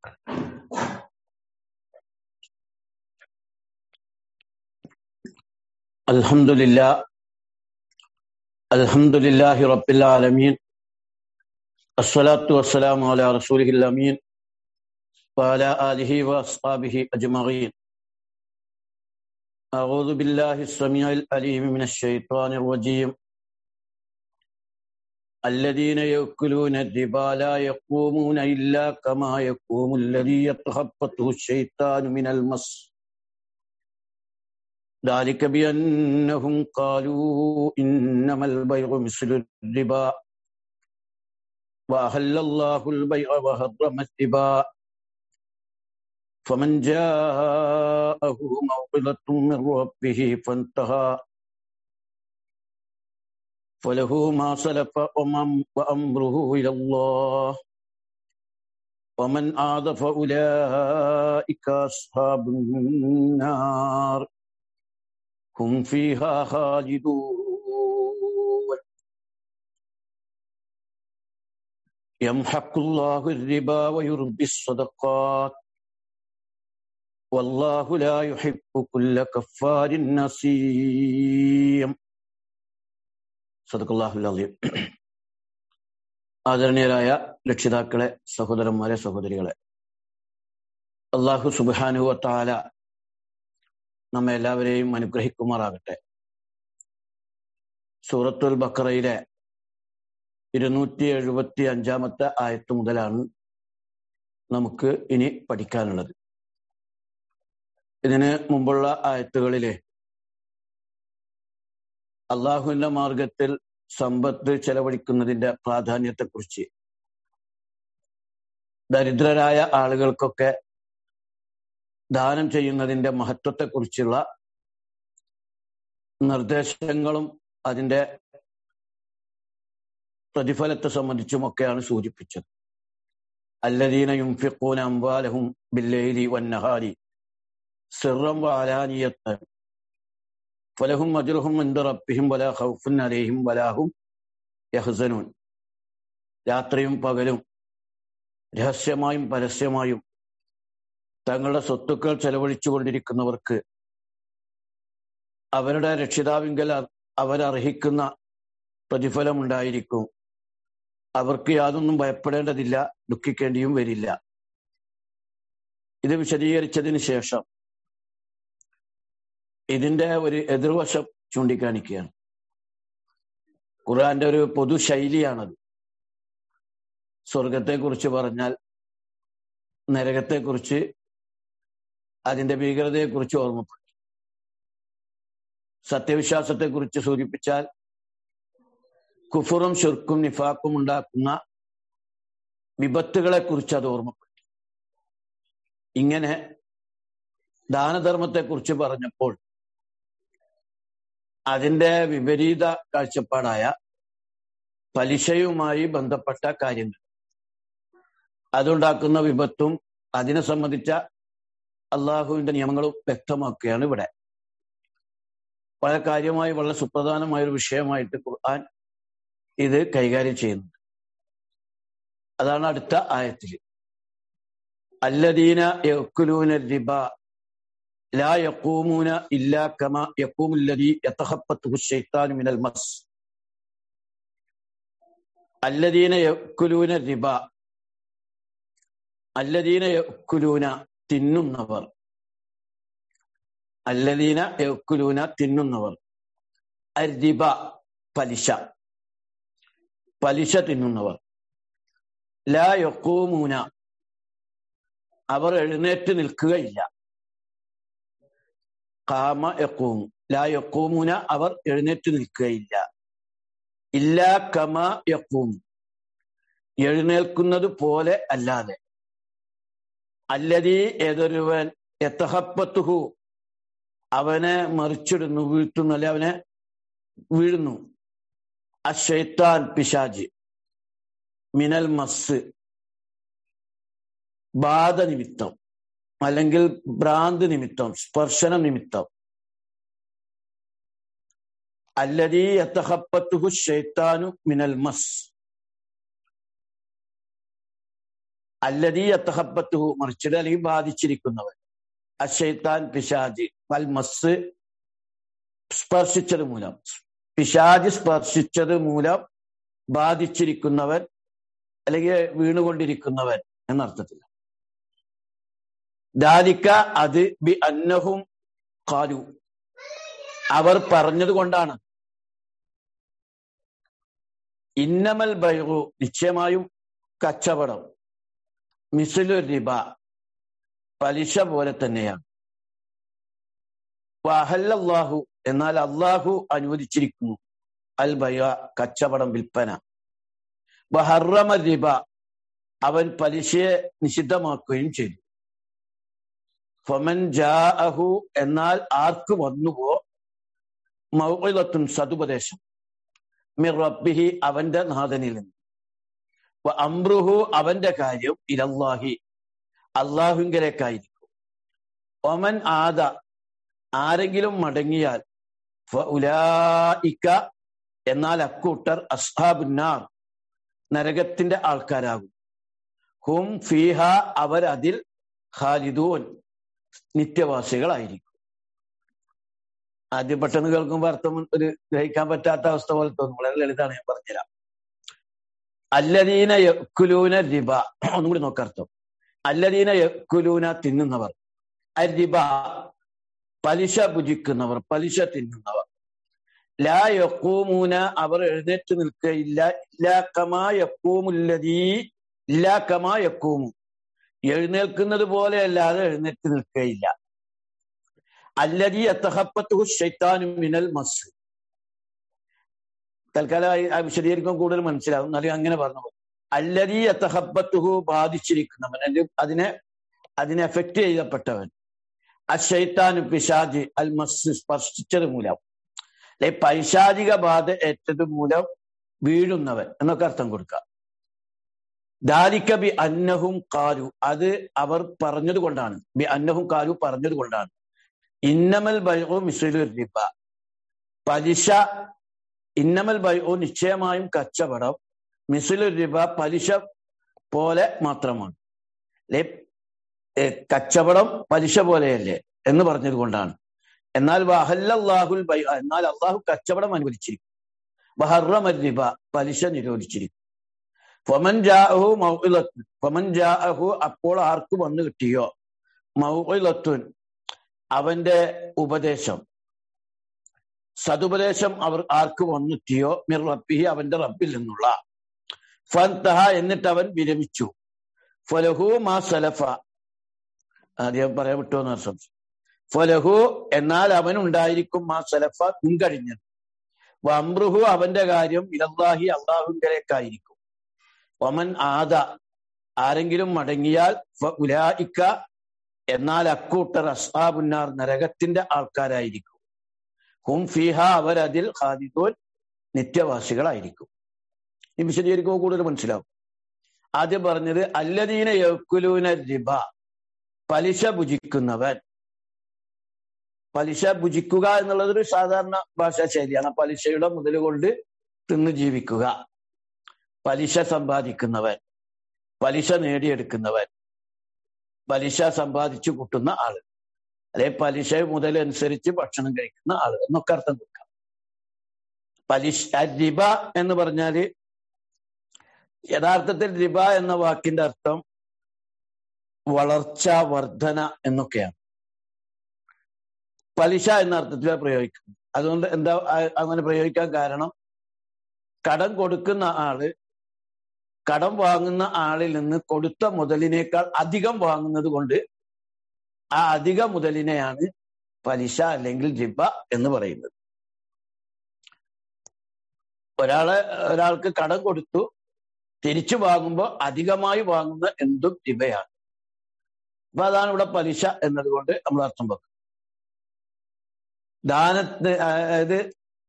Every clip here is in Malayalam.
الحمد لله الحمد لله رب العالمين الصلاة والسلام على رسوله الأمين وعلى آله وأصحابه أجمعين أعوذ بالله السميع العليم من الشيطان الرجيم الذين يأكلون الربا لا يقومون إلا كما يقوم الذي يتخبطه الشيطان من المس ذلك بأنهم قالوا إنما البيع مثل الربا وأحل الله البيع وحرم الربا فمن جاءه موعظة من ربه فانتهى فله ما سلف وأمره إلى الله ومن عاد فأولئك أصحاب النار هم فيها خالدون يمحق الله الربا ويربي الصدقات والله لا يحب كل كفار نصيم صدق الله العظيم ആദരണീയരായ രക്ഷിതാക്കളെ സഹോദരന്മാരെ സഹോദരികളെ അള്ളാഹു സുബാനുവ താല നമ്മെ എല്ലാവരെയും അനുഗ്രഹിക്കുമാറാകട്ടെ സൂറത്തുൽ ബക്കറയിലെ ഇരുന്നൂറ്റി എഴുപത്തി അഞ്ചാമത്തെ ആയത്ത് മുതലാണ് നമുക്ക് ഇനി പഠിക്കാനുള്ളത് ഇതിന് മുമ്പുള്ള ആയത്തുകളിലെ അള്ളാഹുവിന്റെ മാർഗത്തിൽ സമ്പത്ത് ചെലവഴിക്കുന്നതിന്റെ പ്രാധാന്യത്തെക്കുറിച്ച് ദരിദ്രരായ ആളുകൾക്കൊക്കെ ദാനം ചെയ്യുന്നതിന്റെ മഹത്വത്തെക്കുറിച്ചുള്ള നിർദ്ദേശങ്ങളും അതിന്റെ പ്രതിഫലത്തെ സംബന്ധിച്ചുമൊക്കെയാണ് സൂചിപ്പിച്ചത് അല്ലദീന യുംഫിഖൂന അംവാലഹും ബില്ലൈലി വന്നഹാരി സിറം വാലാനിയത്ത് ഫലഹും അജ്റുഹും ഇൻദ റബ്ബിഹിം വലാ ഖൗഫുൻ അലൈഹിം വലാഹും യഹ്സനൂൻ രാത്രിയും പകലും രഹസ്യമായും പരസ്യമായും തങ്ങളുടെ സ്വത്തുക്കൾ ചെലവഴിച്ചു കൊണ്ടിരിക്കുന്നവർക്ക് അവരുടെ രക്ഷിതാവിങ്കൽ അവരർഹിക്കുന്ന പ്രതിഫലമുണ്ടായിരിക്കും അവർക്ക് യാതൊന്നും ഭയപ്പെടേണ്ടതില്ല ദുഃഖിക്കേണ്ടിയും വരില്ല ഇത് വിശദീകരിച്ചതിന് ശേഷം ഇതിന്റെ ഒരു എതിർവശം ചൂണ്ടിക്കാണിക്കുകയാണ് ഖുർആന്റെ ഒരു പൊതു ശൈലിയാണത് സ്വർഗത്തെക്കുറിച്ച് പറഞ്ഞാൽ നരകത്തെക്കുറിച്ച് അതിന്റെ ഭീകരതയെക്കുറിച്ച് ഓർമ്മപ്പെടും സത്യവിശ്വാസത്തെക്കുറിച്ച് സൂചിപ്പിച്ചാൽ കുഫറും ഷുർക്കും നിഫാക്കും ഉണ്ടാക്കുന്ന വിപത്തുകളെ കുറിച്ച് അത് ഓർമ്മപ്പെടുത്തി ഇങ്ങനെ ദാനധർമ്മത്തെക്കുറിച്ച് പറഞ്ഞപ്പോൾ അതിന്റെ വിപരീത കാഴ്ചപ്പാടായ പലിശയുമായി ബന്ധപ്പെട്ട കാര്യങ്ങൾ അതുണ്ടാക്കുന്ന വിപത്തും അതിനെ സംബന്ധിച്ച അള്ളാഹുവിന്റെ നിയമങ്ങളും വ്യക്തമാക്കുകയാണ് ഇവിടെ വളരെ കാര്യമായി വളരെ സുപ്രധാനമായ ഒരു വിഷയമായിട്ട് ഖുർആൻ ഇത് കൈകാര്യം ചെയ്യുന്നത് അതാണ് അടുത്ത ആയത്തിൽ അല്ലദീന യക്കുലൂന റിബ ലാ യഖൂമൂന ഇല്ലാ കമാ യഖൂമുല്ലദീ യതഖബ്ബത്തുഹു ശൈത്താനു മിനൽ മസ് അല്ലദീന യക്കുലൂന റിബ അല്ലദീന യക്കുലൂന തിന്നുന്നവർ അല്ലദീന യക്കുലൂന തിന്നുന്നവർ അരിബ പലിശ പലിശ തിന്നുന്നവർ ലാ യക്കൂമൂന അവർ എഴുന്നേറ്റ് നിൽക്കുകയില്ല കാമ യക്കൂമു ലാ യക്കൂമൂന അവർ എഴുന്നേറ്റ് നിൽക്കുകയില്ല ഇല്ലാ കമ യക്കൂമു എഴുന്നേൽക്കുന്നത് പോലെ അല്ലാതെ അല്ലതീ ഏതൊരുവൻ എത്തഹപ്പത്തുഹു അവനെ മറിച്ചിടുന്നു വീഴ്ത്തുന്നു അല്ലെ അവനെ വീഴുന്നു അഷൈത്താൻ പിശാജ് മിനൽ മസ് ബാധ നിമിത്തം അല്ലെങ്കിൽ ഭ്രാന്ത് നിമിത്തം സ്പർശന നിമിത്തം അല്ലതീ എത്തഹപ്പത്തുഹു ഷെയ്ത്താനു മിനൽ മസ് അല്ലതീ അത്തഹബത്തുഹു മറിച്ചിട്ട് അല്ലെങ്കിൽ ബാധിച്ചിരിക്കുന്നവൻ അഷൈത്താൻ പിശാജ് വൽ മസ് സ്പർശിച്ചത് മൂലം പിശാജ് സ്പർശിച്ചത് മൂലം ബാധിച്ചിരിക്കുന്നവൻ അല്ലെങ്കിൽ വീണുകൊണ്ടിരിക്കുന്നവൻ എന്നർത്ഥത്തിൽ ദാലിക്ക അത് ബി അന്നഹും കാലു അവർ പറഞ്ഞത് കൊണ്ടാണ് ഇന്നമൽ ബൈറു നിശ്ചയമായും കച്ചവടം മിസുലു റിബ പലിശ പോലെ തന്നെയാണ് വഹല്ലാഹു എന്നാൽ അള്ളാഹു അനുവദിച്ചിരിക്കുന്നു അൽ ബയ കച്ചവടം വിൽപ്പന വഹറമ റിബ അവൻ പലിശയെ നിഷിദ്ധമാക്കുകയും ചെയ്തു ഫമൻ ജാഅഹു എന്നാൽ ആർക്ക് വന്നുവോ മൗലത്തും സതുപദേശം മിർ റബ്ബിഹി അവന്റെ നാഥനിൽ നിന്ന് അമ്രുഹു അവന്റെ കാര്യം ഇലല്ലാഹി അള്ളാഹുങ്കലേക്കായിരിക്കും ഒമൻ ആദ ആരെങ്കിലും മടങ്ങിയാൽ ഉലായിക്ക എന്നാൽ അക്കൂട്ടർ അസ്ഹാബുന്നാർ നരകത്തിന്റെ ആൾക്കാരാകും ഹും ഫീഹ അവർ അതിൽ ഖാലിദൂൻ നിത്യവാസികളായിരിക്കും ആദ്യം പെട്ടെന്ന് കേൾക്കുമ്പോൾ അർത്ഥം ഒരു ഗ്രഹിക്കാൻ പറ്റാത്ത അവസ്ഥ പോലെ തോന്നും വളരെ ലളിതാണ് ഞാൻ പറഞ്ഞുതരാം അല്ലദീന യക്കുലൂന റിബ ഒന്നും കൂടി നോക്കർത്ഥം അല്ലദീന യക്കുലൂന തിന്നുന്നവർ അരിബ പലിശ ഭുജിക്കുന്നവർ പലിശ തിന്നുന്നവർ ലാ യക്കൂമൂന അവർ എഴുന്നേറ്റ് നിൽക്കുകയില്ല ഇല്ലാ കമാ യക്കൂമുല്ലതീ ഇല്ലാ കമാ യക്കൂമു എഴുന്നേൽക്കുന്നത് പോലെ അല്ലാതെ എഴുന്നേറ്റ് നിൽക്കുകയില്ല അല്ലതി അത്തഹപ്പത്തു ഷൈത്താനും മിനൽ മസ് തൽക്കാലം ആ വിശദീകരിക്കാൻ കൂടുതൽ മനസ്സിലാവും എന്നാലും അങ്ങനെ പറഞ്ഞു അല്ലതി അത്തഹബത്തുഹു ബാധിച്ചിരിക്കുന്നവൻ അതിനെ അതിനെ എഫക്ട് ചെയ്യപ്പെട്ടവൻ അഷൈത്താനു പിശാജ് അൽ മസ് സ്പർശിച്ചത് മൂലം അല്ലെ പൈശാചിക ബാധ ഏറ്റത് മൂലം വീഴുന്നവൻ എന്നൊക്കെ അർത്ഥം കൊടുക്കാം ദാലിക്ക ബി അന്നഹും കാരു അത് അവർ പറഞ്ഞത് കൊണ്ടാണ് ബി അന്നഹും കാരു പറഞ്ഞത് കൊണ്ടാണ് ഇന്നമൽ ബൈഒ മിസുലു റിബ പലിശ ഇന്നമൽ ബൈഒ നിശ്ചയമായും കച്ചവടം മിസുലു റിബ പലിശ പോലെ മാത്രമാണ് അല്ലെ കച്ചവടം പലിശ പോലെയല്ലേ എന്ന് പറഞ്ഞത് കൊണ്ടാണ് എന്നാൽ വഹല്ലാഹുൽ ബൈ എന്നാൽ അള്ളാഹു കച്ചവടം അനുവദിച്ചിരിക്കും വഹറമ റിബ പലിശ നിരോധിച്ചിരിക്കും ഫമൻ ജാഅഹു മൗഇലത്തുൻ ഫമൻ ജാഅഹു അപ്പോൾ ആർക്ക് വന്നു കിട്ടിയോ മൗഇലത്തുൻ അവന്റെ ഉപദേശം സതുപദേശം അവർ ആർക്ക് വന്നെത്തിയോ മിർ റബ്ബിഹി അവന്റെ റബ്ബിൽ നിന്നുള്ള ഫൻതഹ എന്നിട്ട് അവൻ വിരമിച്ചു ഫലഹു മാ സലഫ ആദ്യം പറയാൻ വിട്ടുവെന്ന് അർത്ഥം ഫലഹു എന്നാൽ അവനുണ്ടായിരിക്കും മാ സലഫ മുൻകഴിഞ്ഞത് വംറുഹു അവന്റെ കാര്യം ഇലല്ലാഹി അള്ളാഹുങ്കലേക്കായിരിക്കും ഒമൻ ആദ ആരെങ്കിലും മടങ്ങിയാൽ ഉലായിക്ക എന്നാൽ അക്കൂട്ടർ അസ്ഹാബുന്നാർ നരകത്തിന്റെ ആൾക്കാരായിരിക്കും ഹും ഫിഹ അവരതിൽ ഖാദിദോൻ നിത്യവാസികളായിരിക്കും ഈ വിശദീകരിക്കുമ്പോൾ കൂടുതൽ മനസ്സിലാവും ആദ്യം പറഞ്ഞത് അല്ലദീന യക്കുലൂന റിബ പലിശ ഭുജിക്കുന്നവൻ പലിശ ഭുജിക്കുക എന്നുള്ളത് ഒരു സാധാരണ ഭാഷാ ശൈലിയാണ് പലിശയുടെ മുതൽ കൊണ്ട് തിന്നു ജീവിക്കുക പലിശ സമ്പാദിക്കുന്നവൻ പലിശ നേടിയെടുക്കുന്നവൻ പലിശ സമ്പാദിച്ചു കൂട്ടുന്ന ആള് അല്ലെ പലിശ മുതലനുസരിച്ച് ഭക്ഷണം കഴിക്കുന്ന ആള് എന്നൊക്കെ അർത്ഥം കൊടുക്കാം പലിശ റിബ എന്ന് പറഞ്ഞാല് യഥാർത്ഥത്തിൽ റിബ എന്ന വാക്കിന്റെ അർത്ഥം വളർച്ച വർധന എന്നൊക്കെയാണ് പലിശ എന്ന അർത്ഥത്തിൽ പ്രയോഗിക്കുന്നത് അതുകൊണ്ട് എന്താ അങ്ങനെ പ്രയോഗിക്കാൻ കാരണം കടം കൊടുക്കുന്ന ആള് കടം വാങ്ങുന്ന ആളിൽ നിന്ന് കൊടുത്ത മുതലിനേക്കാൾ അധികം വാങ്ങുന്നത് കൊണ്ട് ആ അധിക മുതലിനെയാണ് പലിശ അല്ലെങ്കിൽ റിബ എന്ന് പറയുന്നത് ഒരാളെ ഒരാൾക്ക് കടം കൊടുത്തു തിരിച്ചു വാങ്ങുമ്പോൾ അധികമായി വാങ്ങുന്ന എന്തും റിബയാണ് അപ്പൊ അതാണ് ഇവിടെ പലിശ എന്നതുകൊണ്ട് നമ്മൾ അർത്ഥം വെക്കും ദാനത്തിന് അതായത്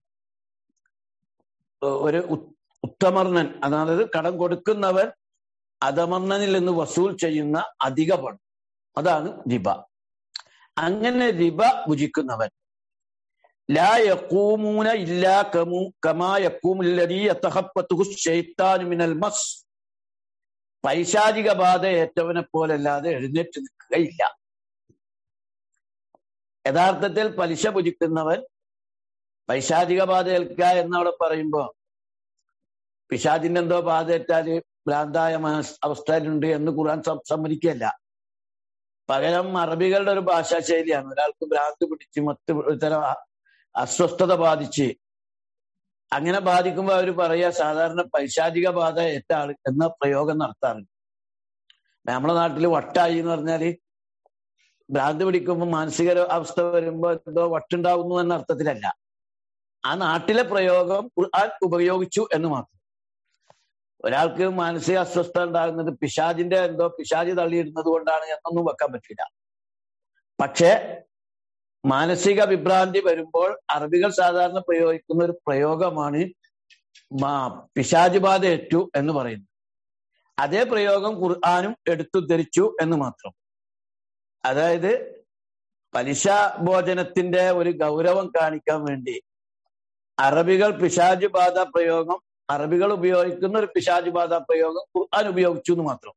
ഒരു ഉത്തമർണൻ അതായത് കടം കൊടുക്കുന്നവൻ അധമർണനിൽ നിന്ന് വസൂൽ ചെയ്യുന്ന അധിക പണം അതാണ് റിബ അങ്ങനെ റിബ ഭുജിക്കുന്നവൻ ലാ യക്കൂമൂന ഇല്ലാ കമു കമാ യക്കൂമുല്ലദീ യതഖബ്ബതുഹു ശൈത്താനു മിനൽ മസ് പൈശാചിക ബാധ ഏറ്റവനെ പോലല്ലാതെ എഴുന്നേറ്റ് നിൽക്കുകയില്ല യഥാർത്ഥത്തിൽ പലിശ ഭുജിക്കുന്നവൻ പൈശാചിക ബാധ ഏൽക്കുക എന്നവിടെ പറയുമ്പോ പിശാചിന്റെ എന്തോ ബാധ ഏറ്റാല് ഭ്രാന്തായ മനസ് അവസ്ഥയിലുണ്ട് എന്ന് ഖുർആൻ സമ്മതിക്കല്ല പകരം അറബികളുടെ ഒരു ഭാഷാ ശൈലിയാണ് ഒരാൾക്ക് ഭ്രാന്ത് പിടിച്ച് മറ്റ് തരം അസ്വസ്ഥത ബാധിച്ച് അങ്ങനെ ബാധിക്കുമ്പോൾ അവർ പറയുക സാധാരണ പൈശാചിക ബാധ ഏറ്റ ആൾ എന്ന പ്രയോഗം നടത്താറുണ്ട് നമ്മുടെ നാട്ടിൽ വട്ടായി എന്ന് പറഞ്ഞാല് ഭ്രാന്ത് പിടിക്കുമ്പോൾ മാനസിക അവസ്ഥ വരുമ്പോൾ എന്തോ വട്ടുണ്ടാവുന്നു എന്ന അർത്ഥത്തിലല്ല ആ നാട്ടിലെ പ്രയോഗം ഖുർആൻ ഉപയോഗിച്ചു എന്ന് മാത്രം ഒരാൾക്ക് മാനസിക അസ്വസ്ഥത ഉണ്ടാകുന്നത് പിശാജിന്റെ എന്തോ പിശാജ് തള്ളിയിടുന്നത് കൊണ്ടാണ് എന്നൊന്നും വെക്കാൻ പറ്റില്ല പക്ഷേ മാനസിക വിഭ്രാന്തി വരുമ്പോൾ അറബികൾ സാധാരണ പ്രയോഗിക്കുന്ന ഒരു പ്രയോഗമാണ് പിശാജ് ബാധ ഏറ്റു എന്ന് പറയുന്നത് അതേ പ്രയോഗം ഖുർആാനും എടുത്തുദ്ധരിച്ചു എന്ന് മാത്രം അതായത് പലിശ ഭോജനത്തിന്റെ ഒരു ഗൗരവം കാണിക്കാൻ വേണ്ടി അറബികൾ പിശാജ് ബാധ പ്രയോഗം അറബികൾ ഉപയോഗിക്കുന്ന ഒരു പിശാജ് ബാധ പ്രയോഗം ഖുർആൻ ഉപയോഗിച്ചു എന്ന് മാത്രം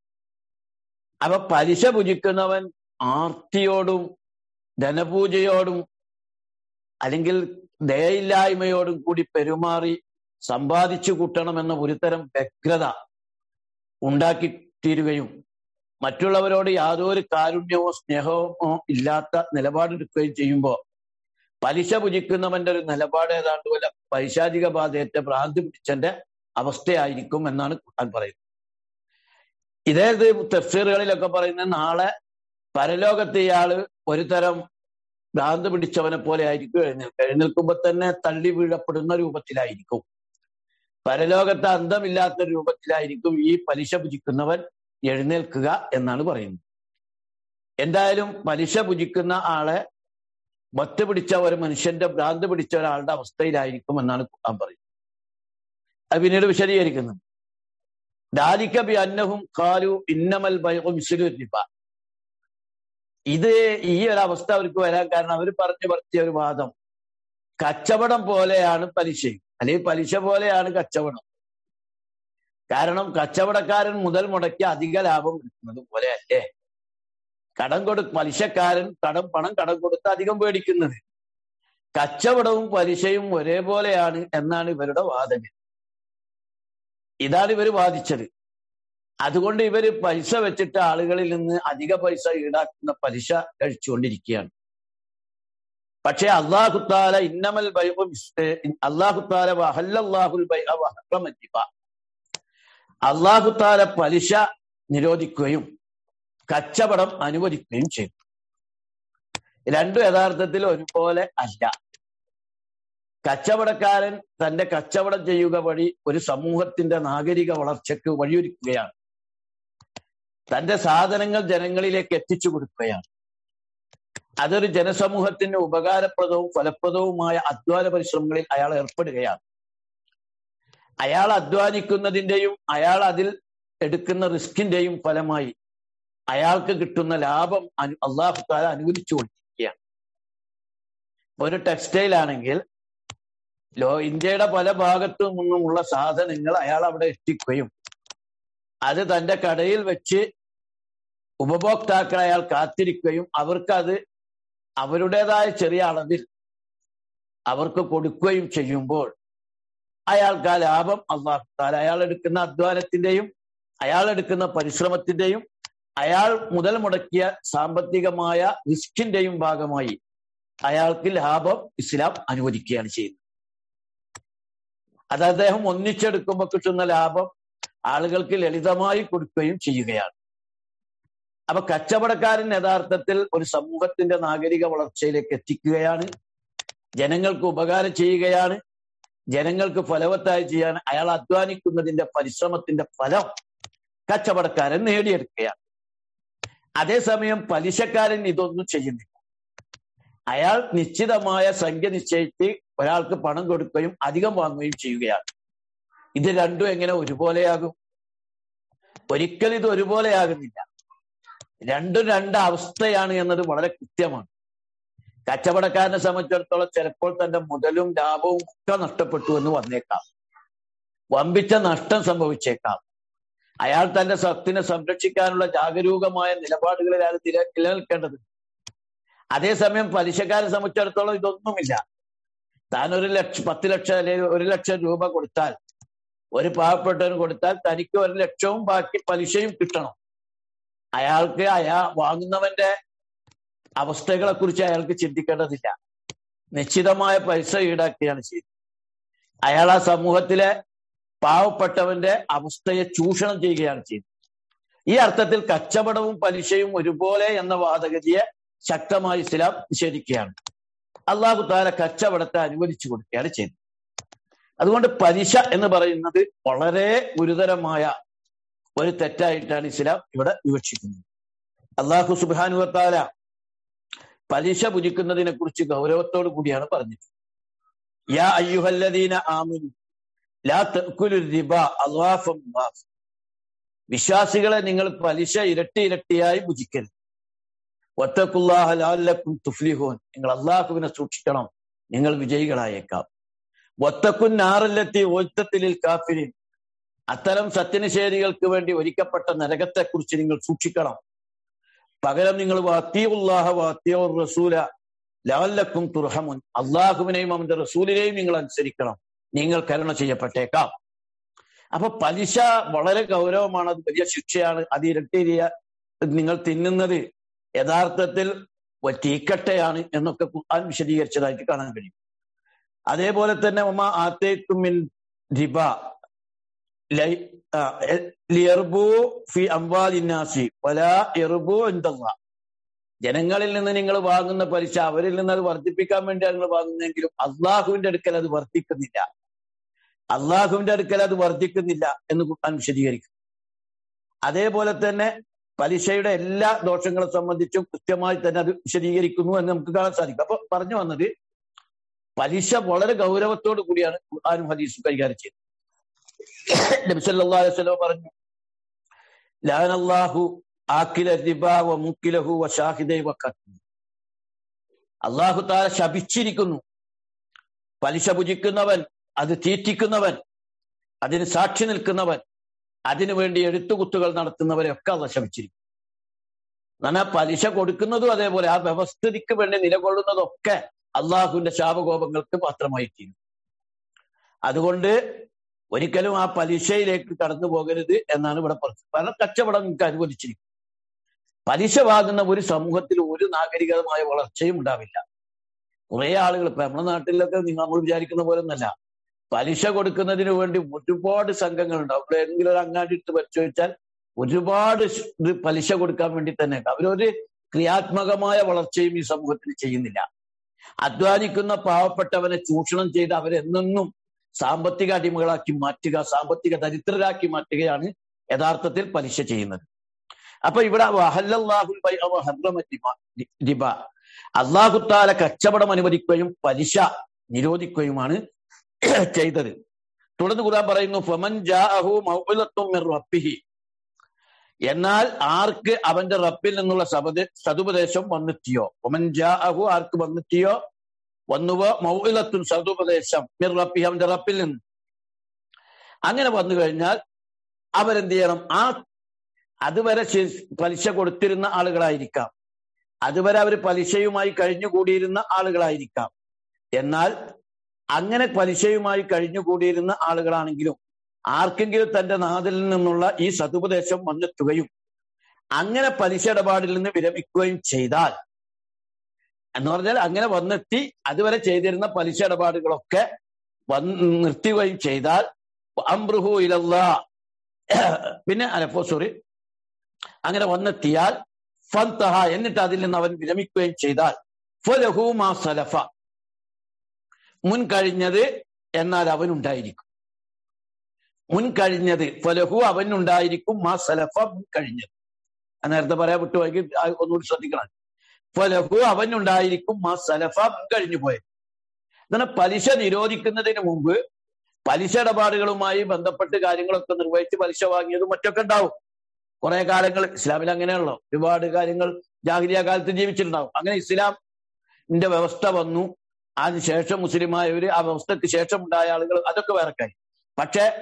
അപ്പൊ പലിശ ഭുജിക്കുന്നവൻ ആർത്തിയോടും ധനപൂജയോടും അല്ലെങ്കിൽ ദയയില്ലായ്മയോടും കൂടി പെരുമാറി സമ്പാദിച്ചു കൂട്ടണമെന്ന ഒരുതരം വ്യഗ്രത ഉണ്ടാക്കി തീരുകയും മറ്റുള്ളവരോട് യാതൊരു കാരുണ്യമോ സ്നേഹമോ ഇല്ലാത്ത നിലപാടെടുക്കുകയും ചെയ്യുമ്പോൾ പലിശ ഭുജിക്കുന്നവന്റെ ഒരു നിലപാട് ഏതാണ്ട് വല്ല പൈശാചിക ബാധയേറ്റ ഭ്രാന്തി പിടിച്ചന്റെ അവസ്ഥയായിരിക്കും എന്നാണ് ഖുർആൻ പറയുന്നത് ഇതേ തഫ്സീറുകളിലൊക്കെ പറയുന്നത് നാളെ പരലോകത്തെ ഇയാള് ഒരു തരം ഭ്രാന്ത് പിടിച്ചവനെ പോലെ ആയിരിക്കും എഴുന്നേൽക്കുക എഴുന്നേൽക്കുമ്പോൾ തന്നെ തള്ളി വീഴപ്പെടുന്ന രൂപത്തിലായിരിക്കും പരലോകത്തെ അന്തമില്ലാത്ത രൂപത്തിലായിരിക്കും ഈ പലിശ ഭുജിക്കുന്നവൻ എഴുന്നേൽക്കുക എന്നാണ് പറയുന്നത് എന്തായാലും പലിശ ഭുജിക്കുന്ന ആളെ മത്ത് പിടിച്ച ഒരു മനുഷ്യന്റെ ഭ്രാന്ത് പിടിച്ച ഒരാളുടെ അവസ്ഥയിലായിരിക്കും എന്നാണ് ഖുർആൻ പറയുന്നത് അത് പിന്നീട് വിശദീകരിക്കുന്നു ദാലിക്ക ബി അന്നഹും കാലു ഇന്നമൽ റിബ ഇത് ഈ ഒരു അവസ്ഥ അവർക്ക് വരാൻ കാരണം അവർ പറഞ്ഞു പറ്റിയ ഒരു വാദം കച്ചവടം പോലെയാണ് പലിശ അല്ലെങ്കിൽ പലിശ പോലെയാണ് കച്ചവടം കാരണം കച്ചവടക്കാരൻ മുതൽ മുടക്കി അധിക ലാഭം കിട്ടുന്നത് പോലെ അല്ലേ കടം കൊടു പലിശക്കാരൻ കടം പണം കടം കൊടുത്ത് അധികം പേടിക്കുന്നത് കച്ചവടവും പലിശയും ഒരേപോലെയാണ് എന്നാണ് ഇവരുടെ വാദങ്ങൾ ഇതാണ് ഇവർ വാദിച്ചത് അതുകൊണ്ട് ഇവര് പൈസ വെച്ചിട്ട് ആളുകളിൽ നിന്ന് അധിക പൈസ ഈടാക്കുന്ന പലിശ കഴിച്ചുകൊണ്ടിരിക്കുകയാണ് പക്ഷേ അള്ളാഹുത്താല ഇന്നമൽ അള്ളാഹുത്താല വഹല്ലാഹുൽ അള്ളാഹുത്താല പലിശ നിരോധിക്കുകയും കച്ചവടം അനുവദിക്കുകയും ചെയ്തു രണ്ടും യഥാർത്ഥത്തിൽ ഒരുപോലെ അല്ല കച്ചവടക്കാരൻ തന്റെ കച്ചവടം ചെയ്യുക വഴി ഒരു സമൂഹത്തിന്റെ നാഗരിക വളർച്ചയ്ക്ക് വഴിയൊരുക്കുകയാണ് തന്റെ സാധനങ്ങൾ ജനങ്ങളിലേക്ക് എത്തിച്ചു കൊടുക്കുകയാണ് അതൊരു ജനസമൂഹത്തിന് ഉപകാരപ്രദവും ഫലപ്രദവുമായ അധ്വാന പരിശ്രമങ്ങളിൽ അയാൾ ഏർപ്പെടുകയാണ് അയാൾ അധ്വാനിക്കുന്നതിന്റെയും അയാൾ അതിൽ എടുക്കുന്ന റിസ്കിന്റെയും ഫലമായി അയാൾക്ക് കിട്ടുന്ന ലാഭം അനു അള്ളാഹു താല അനുവദിച്ചു കൊണ്ടിരിക്കുകയാണ് ഒരു ടെക്സ്റ്റൈൽ ആണെങ്കിൽ ലോ ഇന്ത്യയുടെ പല ഭാഗത്തു നിന്നുമുള്ള സാധനങ്ങൾ അയാൾ അവിടെ എത്തിക്കുകയും അത് തന്റെ കടയിൽ വെച്ച് ഉപഭോക്താക്കൾ അയാൾ കാത്തിരിക്കുകയും അവർക്ക് അത് അവരുടേതായ ചെറിയ അളവിൽ അവർക്ക് കൊടുക്കുകയും ചെയ്യുമ്പോൾ അയാൾക്ക് ആ ലാഭം അള്ളാഹു താല അയാൾ എടുക്കുന്ന അധ്വാനത്തിന്റെയും അയാൾ എടുക്കുന്ന പരിശ്രമത്തിന്റെയും അയാൾ മുതൽ മുടക്കിയ സാമ്പത്തികമായ റിസ്കിന്റെയും ഭാഗമായി അയാൾക്ക് ലാഭം ഇസ്ലാം അനുവദിക്കുകയാണ് ചെയ്യുന്നത് അത് അദ്ദേഹം ഒന്നിച്ചെടുക്കുമ്പോൾ കിട്ടുന്ന ലാഭം ആളുകൾക്ക് ലളിതമായി കൊടുക്കുകയും ചെയ്യുകയാണ് അപ്പൊ കച്ചവടക്കാരൻ യഥാർത്ഥത്തിൽ ഒരു സമൂഹത്തിന്റെ നാഗരിക വളർച്ചയിലേക്ക് എത്തിക്കുകയാണ് ജനങ്ങൾക്ക് ഉപകാരം ചെയ്യുകയാണ് ജനങ്ങൾക്ക് ഫലവത്തായി ചെയ്യാൻ അയാൾ അധ്വാനിക്കുന്നതിന്റെ പരിശ്രമത്തിന്റെ ഫലം കച്ചവടക്കാരൻ നേടിയെടുക്കുകയാണ് അതേസമയം പലിശക്കാരൻ ഇതൊന്നും ചെയ്യുന്നില്ല അയാൾ നിശ്ചിതമായ സംഖ്യ നിശ്ചയിച്ച് ഒരാൾക്ക് പണം കൊടുക്കുകയും അധികം വാങ്ങുകയും ചെയ്യുകയാണ് ഇത് രണ്ടും എങ്ങനെ ഒരുപോലെയാകും ഒരിക്കലും ഇത് ഒരുപോലെയാകുന്നില്ല രണ്ടും രണ്ട് അവസ്ഥയാണ് എന്നത് വളരെ കൃത്യമാണ് കച്ചവടക്കാരനെ സംബന്ധിച്ചിടത്തോളം ചിലപ്പോൾ തന്റെ മുതലും ലാഭവും ഒക്കെ നഷ്ടപ്പെട്ടു എന്ന് വന്നേക്കാം വമ്പിച്ച നഷ്ടം സംഭവിച്ചേക്കാം അയാൾ തന്റെ സ്വത്തിനെ സംരക്ഷിക്കാനുള്ള ജാഗരൂകമായ നിലപാടുകളിൽ അയാൾ നില നിലനിൽക്കേണ്ടത് അതേസമയം പലിശക്കാരെ സംബന്ധിച്ചിടത്തോളം ഇതൊന്നുമില്ല താൻ ഒരു ലക്ഷം പത്ത് ലക്ഷം അല്ലെങ്കിൽ ഒരു ലക്ഷം രൂപ കൊടുത്താൽ ഒരു പാവപ്പെട്ടവന് കൊടുത്താൽ തനിക്ക് ഒരു ലക്ഷവും ബാക്കി പലിശയും കിട്ടണം അയാൾക്ക് അയാൾ വാങ്ങുന്നവന്റെ അവസ്ഥകളെ കുറിച്ച് അയാൾക്ക് ചിന്തിക്കേണ്ടതില്ല നിശ്ചിതമായ പൈസ ഈടാക്കുകയാണ് ചെയ്യുന്നത് അയാൾ ആ സമൂഹത്തിലെ പാവപ്പെട്ടവന്റെ അവസ്ഥയെ ചൂഷണം ചെയ്യുകയാണ് ചെയ്യുന്നത് ഈ അർത്ഥത്തിൽ കച്ചവടവും പലിശയും ഒരുപോലെ എന്ന വാദഗതിയെ ശക്തമായി ഇസ്ലാം നിഷേധിക്കുകയാണ് അള്ളാഹു താല കച്ചവടത്തെ അനുവദിച്ചു കൊടുക്കുകയാണ് ചെയ്യുന്നത് അതുകൊണ്ട് പലിശ എന്ന് പറയുന്നത് വളരെ ഗുരുതരമായ ഒരു തെറ്റായിട്ടാണ് ഇസ്ലാം ഇവിടെ വിവക്ഷിക്കുന്നത് അള്ളാഹു സുബാനുവത്താല പലിശ പുജിക്കുന്നതിനെ കുറിച്ച് ഗൗരവത്തോടു കൂടിയാണ് പറഞ്ഞത് യാ അയ്യുഹല്ലദീന ആമിനു ലാ തഅ്കുലു റിബ അദ്വാഫം മുദാഫ്. വിശ്വാസികളെ നിങ്ങൾ പലിശ ഇരട്ടി ഇരട്ടിയായി ഭുജിക്കരുത് ഒറ്റക്കുല്ലാഹ ലാലക്കും തുഫ്ലിഹോൻ നിങ്ങൾ അള്ളാഹുവിനെ സൂക്ഷിക്കണം നിങ്ങൾ വിജയികളായേക്കാം ഒത്തക്കുൻ നാറല്ലെത്തി ഓറ്റത്തിലിൽ കാഫിരിൻ അത്തരം സത്യനിഷേധികൾക്ക് വേണ്ടി ഒരുക്കപ്പെട്ട നരകത്തെക്കുറിച്ച് നിങ്ങൾ സൂക്ഷിക്കണം പകരം നിങ്ങൾ വാത്തിയുല്ലാഹ വാത്തിയോ റസൂല ലാലക്കും തുർഹമുൻ അള്ളാഹുവിനെയും അവന്റെ റസൂലിനെയും നിങ്ങൾ അനുസരിക്കണം നിങ്ങൾ കരുണ ചെയ്യപ്പെട്ടേക്കാം അപ്പൊ പലിശ വളരെ ഗൗരവമാണ് അത് വലിയ ശിക്ഷയാണ് അത് ഇരട്ടിരിയ നിങ്ങൾ തിന്നുന്നത് യഥാർത്ഥത്തിൽ ഒരു തീക്കട്ടയാണ് എന്നൊക്കെ ഖുർആൻ വിശദീകരിച്ചതായിട്ട് കാണാൻ കഴിയും അതേപോലെ തന്നെ ഉമ്മ ആത്തേത്തുമിൻ റിബ ലൈ ആ, എ- ലിയർബു ഫി അംവാലിന്നാസി വലാ എറുബു എന്തല്ല ജനങ്ങളിൽ നിന്ന് നിങ്ങൾ വാങ്ങുന്ന പലിശ അവരിൽ നിന്ന് അത് വർദ്ധിപ്പിക്കാൻ വേണ്ടിയാണ് നിങ്ങൾ വാങ്ങുന്നതെങ്കിലും അള്ളാഹുവിന്റെ അടുക്കൽ അത് വർദ്ധിക്കുന്നില്ല അള്ളാഹുവിന്റെ അടുക്കൽ അത് വർദ്ധിക്കുന്നില്ല എന്ന് ഖുർആൻ വിശദീകരിക്കും അതേപോലെ തന്നെ പലിശയുടെ എല്ലാ ദോഷങ്ങളെ സംബന്ധിച്ചും കൃത്യമായി തന്നെ അത് വിശദീകരിക്കുന്നു എന്ന് നമുക്ക് കാണാൻ സാധിക്കും അപ്പൊ പറഞ്ഞു വന്നത് പലിശ വളരെ ഗൗരവത്തോടു കൂടിയാണ് ഖുർആാനും ഹദീസും കൈകാര്യം ചെയ്തത് നബി സല്ലല്ലാഹു അലൈഹി വസല്ലം പറഞ്ഞു ലാനല്ലാഹു ആക്കില റിബ വ മുക്കിലഹു വ ഷാഹിദൈ വ ഖത്മി അള്ളാഹു താല ശപിച്ചിരിക്കുന്നു പലിശ ഭുജിക്കുന്നവൻ അത് തീറ്റിക്കുന്നവൻ അതിന് സാക്ഷി നിൽക്കുന്നവൻ അതിനുവേണ്ടി എഴുത്തുകുത്തുകൾ നടത്തുന്നവരെ ഒക്കെ അള്ള ശപിച്ചിരിക്കും എന്നാൽ പലിശ കൊടുക്കുന്നതും അതേപോലെ ആ വ്യവസ്ഥിതിക്ക് വേണ്ടി നിലകൊള്ളുന്നതൊക്കെ അള്ളാഹുവിന്റെ ശാപകോപങ്ങൾക്ക് പാത്രമായി തീരും അതുകൊണ്ട് ഒരിക്കലും ആ പലിശയിലേക്ക് കടന്നു പോകരുത് എന്നാണ് ഇവിടെ പറഞ്ഞത് കാരണം കച്ചവടം നിങ്ങൾക്ക് അനുവദിച്ചിരിക്കും പലിശ വാങ്ങുന്ന ഒരു സമൂഹത്തിൽ ഒരു നാഗരികമായ വളർച്ചയും ഉണ്ടാവില്ല കുറെ ആളുകൾ ഇപ്പൊ നമ്മുടെ നാട്ടിലൊക്കെ നിങ്ങൾ നമ്മൾ വിചാരിക്കുന്ന പോലെ ഒന്നല്ല പലിശ കൊടുക്കുന്നതിന് വേണ്ടി ഒരുപാട് സംഘങ്ങളുണ്ടാവും ഇവിടെ ഏതെങ്കിലും ഒരു അങ്ങാടി ഇട്ട് പരിശോധിച്ചാൽ ഒരുപാട് ഷ് ഇത് പലിശ കൊടുക്കാൻ വേണ്ടി തന്നെ ഉണ്ട് അവരൊരു ക്രിയാത്മകമായ വളർച്ചയും ഈ സമൂഹത്തിൽ ചെയ്യുന്നില്ല അധ്വാനിക്കുന്ന പാവപ്പെട്ടവനെ ചൂഷണം ചെയ്ത് അവരെന്നെന്നും സാമ്പത്തിക അടിമകളാക്കി മാറ്റുക സാമ്പത്തിക ദരിദ്രരാക്കി മാറ്റുകയാണ് യഥാർത്ഥത്തിൽ പലിശ ചെയ്യുന്നത് അപ്പൊ ഇവിടെ വഹല്ലല്ലാഹുൽ ബൈഅ വഹറമ റിബ- റിബ അള്ളാഹുത്താല കച്ചവടം അനുവദിക്കുകയും പലിശ നിരോധിക്കുകയുമാണ് ചെയ്തത് തുടർന്ന് ഖുർആൻ പറയുന്നു ഫമൻ ജാഅഹു മൗഇലത്തും മിർ റബ്ബിഹി എന്നാൽ ആർക്ക് അവന്റെ റബ്ബിൽ നിന്നുള്ള സബദ സതുപദേശം വന്നെത്തിയോ ഒമൻ ജാഅഹു ആർക്ക് വന്നെത്തിയോ വന്നുവോ മൗഇലത്തും സതുപദേശം മിർ റബ്ബിഹി അവന്റെ റബ്ബിൽ നിന്ന് അങ്ങനെ വന്നു കഴിഞ്ഞാൽ അവരെന്ത് ചെയ്യണം ആ അതുവരെ ശി- പലിശ കൊടുത്തിരുന്ന ആളുകളായിരിക്കാം അതുവരെ അവർ പലിശയുമായി കഴിഞ്ഞുകൂടിയിരുന്ന ആളുകളായിരിക്കാം എന്നാൽ അങ്ങനെ പലിശയുമായി കഴിഞ്ഞുകൂടിയിരുന്ന ആളുകളാണെങ്കിലും ആർക്കെങ്കിലും തന്റെ നാതിൽ നിന്നുള്ള ഈ സതുപദേശം വന്നെത്തുകയും അങ്ങനെ പലിശ ഇടപാടിൽ നിന്ന് വിരമിക്കുകയും ചെയ്താൽ എന്ന് പറഞ്ഞാൽ അങ്ങനെ വന്നെത്തി അതുവരെ ചെയ്തിരുന്ന പലിശ ഇടപാടുകളൊക്കെ വന്ന് നിർത്തുകയും ചെയ്താൽ അംബ്രുഹു ഇലല്ലാ പിന്നെ അലപ്പോ സോറി അങ്ങനെ വന്നെത്തിയാൽ ഫന്തഹ എന്നിട്ട് അതിൽ നിന്ന് അവൻ വിരമിക്കുകയും ചെയ്താൽ ഫലഹു മാ സലഫ മുൻ കഴിഞ്ഞത് എന്നാൽ അവനുണ്ടായിരിക്കും മുൻ കഴിഞ്ഞത് ഫലഹു അവനുണ്ടായിരിക്കും മാ സലഫ മുൻ കഴിഞ്ഞത് ഞാൻ നേരത്തെ പറയാൻ വിട്ടുപോയെങ്കിൽ ആ ഒന്നുകൂടി ശ്രദ്ധിക്കണം ഫലഹു അവനുണ്ടായിരിക്കും മാ സലഫ മുൻ കഴിഞ്ഞു പോയത് എന്നാൽ പലിശ നിരോധിക്കുന്നതിന് മുമ്പ് പലിശ ഇടപാടുകളുമായി ബന്ധപ്പെട്ട് കാര്യങ്ങളൊക്കെ നിർവഹിച്ച് പലിശ വാങ്ങിയതും മറ്റൊക്കെ ഉണ്ടാവും കുറെ കാലങ്ങൾ ഇസ്ലാമിൽ അങ്ങനെയാണല്ലോ ഒരുപാട് കാര്യങ്ങൾ ജാഹിരിയ കാലത്ത് ജീവിച്ചിട്ടുണ്ടാവും അങ്ങനെ ഇസ്ലാമിന്റെ വ്യവസ്ഥ വന്നു അതിനുശേഷം മുസ്ലിമായവര് ആ വ്യവസ്ഥക്ക് ശേഷം ഉണ്ടായ ആളുകൾ അതൊക്കെ വേറെ കാര്യം പക്ഷെ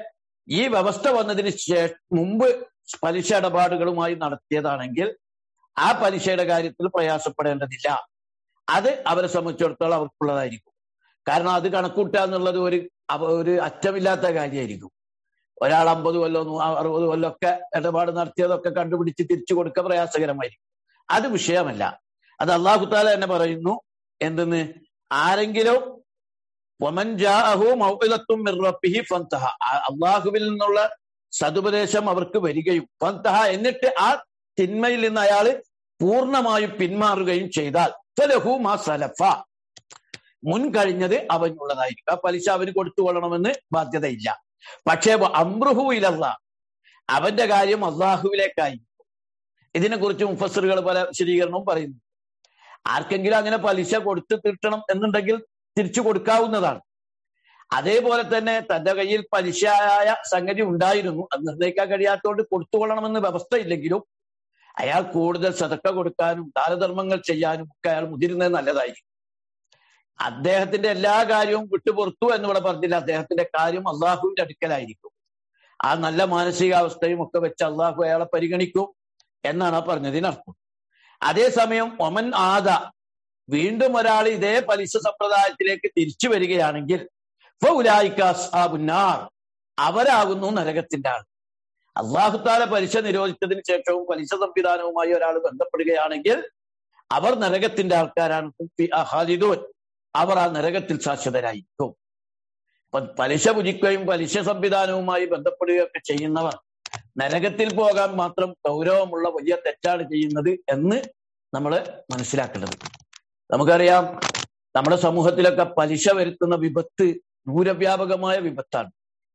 ഈ വ്യവസ്ഥ വന്നതിന് ശേഷം മുമ്പ് പലിശ ഇടപാടുകളുമായി നടത്തിയതാണെങ്കിൽ ആ പലിശയുടെ കാര്യത്തിൽ പ്രയാസപ്പെടേണ്ടതില്ല അത് അവരെ സംബന്ധിച്ചിടത്തോളം അവർക്കുള്ളതായിരിക്കും കാരണം അത് കണക്കൂട്ടുക എന്നുള്ളത് ഒരു അവ- ഒരു അറ്റമില്ലാത്ത കാര്യമായിരിക്കും ഒരാൾ അമ്പത് കൊല്ലോ നൂ- അറുപത് കൊല്ലം ഒക്കെ ഇടപാട് നടത്തിയതൊക്കെ കണ്ടുപിടിച്ച് തിരിച്ചു കൊടുക്കുക പ്രയാസകരമായിരിക്കും അത് വിഷയമല്ല അത് അള്ളാഹുത്താല തന്നെ പറയുന്നു എന്തെന്ന് ആരെങ്കിലും വമൻ ജാഅഹു മൗഇലത്തും മിർ റബ്ബിഹി ഫന്തഹ ആ- അള്ളാഹുവിൽ നിന്നുള്ള സതുപദേശം അവർക്ക് വരികയും ഫന്തഹ എന്നിട്ട് ആ തിന്മയിൽ നിന്ന് അയാൾ പൂർണ്ണമായും പിന്മാറുകയും ചെയ്താൽ ഫലഹു മാ സലഫ മുൻ കഴിഞ്ഞത് അവനുള്ളതായിരിക്കും ആ പലിശ അവന് കൊടുത്തു കൊള്ളണമെന്ന് ബാധ്യതയില്ല പക്ഷേ അമ്രുഹു ഇലല്ല അവന്റെ കാര്യം അള്ളാഹുവിലേക്കായി ഇതിനെക്കുറിച്ച് മുഫസറുകൾ പല വിശദീകരണവും പറയുന്നു ആർക്കെങ്കിലും അങ്ങനെ പലിശ കൊടുത്തു തീർക്കണം എന്നുണ്ടെങ്കിൽ തിരിച്ചു കൊടുക്കാവുന്നതാണ് അതേപോലെ തന്നെ തന്റെ കയ്യിൽ പലിശയായ സംഗതി ഉണ്ടായിരുന്നു അത് നിർണ്ണയിക്കാൻ കഴിയാത്തതുകൊണ്ട് കൊടുത്തുകൊള്ളണമെന്ന് വ്യവസ്ഥയില്ലെങ്കിലും അയാൾ കൂടുതൽ സതക്ക കൊടുക്കാനും ദാനധർമ്മങ്ങൾ ചെയ്യാനും ഒക്കെ അയാൾ മുതിരുന്നത് നല്ലതായിരിക്കും അദ്ദേഹത്തിന്റെ എല്ലാ കാര്യവും വിട്ടുപുറത്തു എന്നിവിടെ പറഞ്ഞില്ല അദ്ദേഹത്തിന്റെ കാര്യം അള്ളാഹുവിന്റെ അടുക്കലായിരിക്കും ആ നല്ല മാനസികാവസ്ഥയും ഒക്കെ വെച്ച് അള്ളാഹു അയാളെ പരിഗണിക്കും എന്നാണ് ആ പറഞ്ഞതിനർത്ഥം അതേസമയം ഒമൻ ആദ വീണ്ടും ഒരാൾ ഇതേ പലിശ സമ്പ്രദായത്തിലേക്ക് തിരിച്ചു വരികയാണെങ്കിൽ ഫൗലായിക അസ്ഹാബുന്നാർ. അവരാകുന്നു നരകത്തിന്റെ ആൾ അള്ളാഹുത്താല പലിശ നിരോധിച്ചതിന് ശേഷവും പലിശ സംവിധാനവുമായി ഒരാൾ ബന്ധപ്പെടുകയാണെങ്കിൽ അവർ നരകത്തിന്റെ ആൾക്കാരാണ് ഫി അഹാലിദൂൻ. അവർ ആ നരകത്തിൽ ശാശ്വതരായിരിക്കും അപ്പൊ പലിശ പുജിക്കുകയും പലിശ സംവിധാനവുമായി ബന്ധപ്പെടുകയൊക്കെ ചെയ്യുന്നവർ നരകത്തിൽ പോകാൻ മാത്രം ഗൗരവമുള്ള വലിയ തെറ്റാണ് ചെയ്യുന്നത് എന്ന് നമ്മൾ മനസ്സിലാക്കേണ്ടത് നമുക്കറിയാം നമ്മുടെ സമൂഹത്തിലൊക്കെ പലിശ വരുത്തുന്ന വിപത്ത് ദൂരവ്യാപകമായ വിപത്താണ്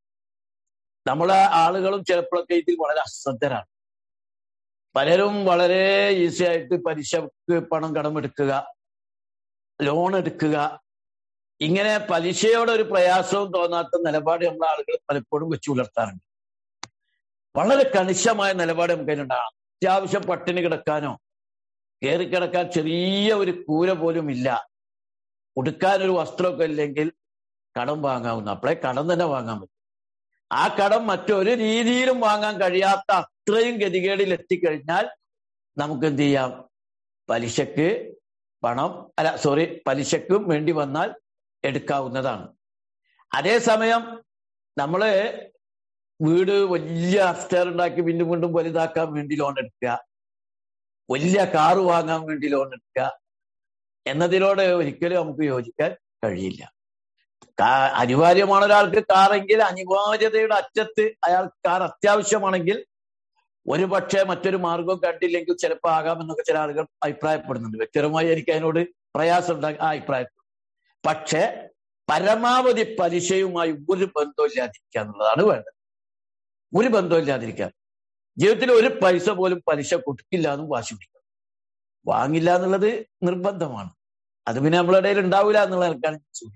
നമ്മളെ ആളുകളും ചിലപ്പോഴൊക്കെ ഇതിൽ വളരെ അശ്രദ്ധരാണ് പലരും വളരെ ഈസി ആയിട്ട് പലിശക്ക് പണം കടമെടുക്കുക ലോൺ എടുക്കുക ഇങ്ങനെ പലിശയോട് ഒരു പ്രയാസവും തോന്നാത്ത നിലപാട് നമ്മളെ ആളുകൾ പലപ്പോഴും വെച്ചു പുലർത്താറുണ്ട് വളരെ കണിശമായ നിലപാട് നമുക്ക് അതിനുണ്ടാകണം അത്യാവശ്യം പട്ടിണി കിടക്കാനോ കയറി കിടക്കാൻ ചെറിയ ഒരു കൂര പോലും ഇല്ല ഉടുക്കാൻ ഒരു വസ്ത്രമൊക്കെ ഇല്ലെങ്കിൽ കടം വാങ്ങാവുന്ന അപ്പോഴേ കടം തന്നെ വാങ്ങാൻ പറ്റും ആ കടം മറ്റൊരു രീതിയിലും വാങ്ങാൻ കഴിയാത്ത അത്രയും ഗതികേടിൽ എത്തിക്കഴിഞ്ഞാൽ നമുക്ക് എന്ത് ചെയ്യാം പലിശക്ക് പണം അല്ല സോറി പലിശക്കും വേണ്ടി വന്നാൽ എടുക്കാവുന്നതാണ് അതേസമയം നമ്മള് വീട് വലിയ അഫ്റ്റർ ഉണ്ടാക്കി വീണ്ടും വീണ്ടും വലുതാക്കാൻ വേണ്ടി ലോൺ എടുക്കുക വലിയ കാറ് വാങ്ങാൻ വേണ്ടി ലോൺ എടുക്കുക എന്നതിനോട് ഒരിക്കലും നമുക്ക് യോജിക്കാൻ കഴിയില്ല കാ- അനിവാര്യമാണ് ഒരാൾക്ക് കാറെങ്കിൽ അനിവാര്യതയുടെ അറ്റത്ത് അയാൾ കാർ അത്യാവശ്യമാണെങ്കിൽ ഒരു പക്ഷേ മറ്റൊരു മാർഗവും കണ്ടില്ലെങ്കിൽ ചിലപ്പോൾ ആകാമെന്നൊക്കെ ചില ആളുകൾ അഭിപ്രായപ്പെടുന്നുണ്ട് വ്യക്തിപരമായി എനിക്ക് അതിനോട് പ്രയാസം ഉണ്ടായി ആ അഭിപ്രായത്തിൽ പക്ഷേ പരമാവധി പലിശയുമായി ഒരു ബന്ധവും ഇല്ലാതിരിക്കുക എന്നുള്ളതാണ് വേണ്ടത് ഒരു ബന്ധവും ഇല്ലാതിരിക്കാൻ ജീവിതത്തിൽ ഒരു പൈസ പോലും പലിശ കൊടുക്കില്ല എന്നും വാശി പിടിക്കണം വാങ്ങില്ല എന്നുള്ളത് നിർബന്ധമാണ് അത് പിന്നെ നമ്മുടെ ഇടയിൽ ഉണ്ടാവില്ല എന്നുള്ള നിലക്കാണ് ഞാൻ സൂചിപ്പിക്കുന്നത്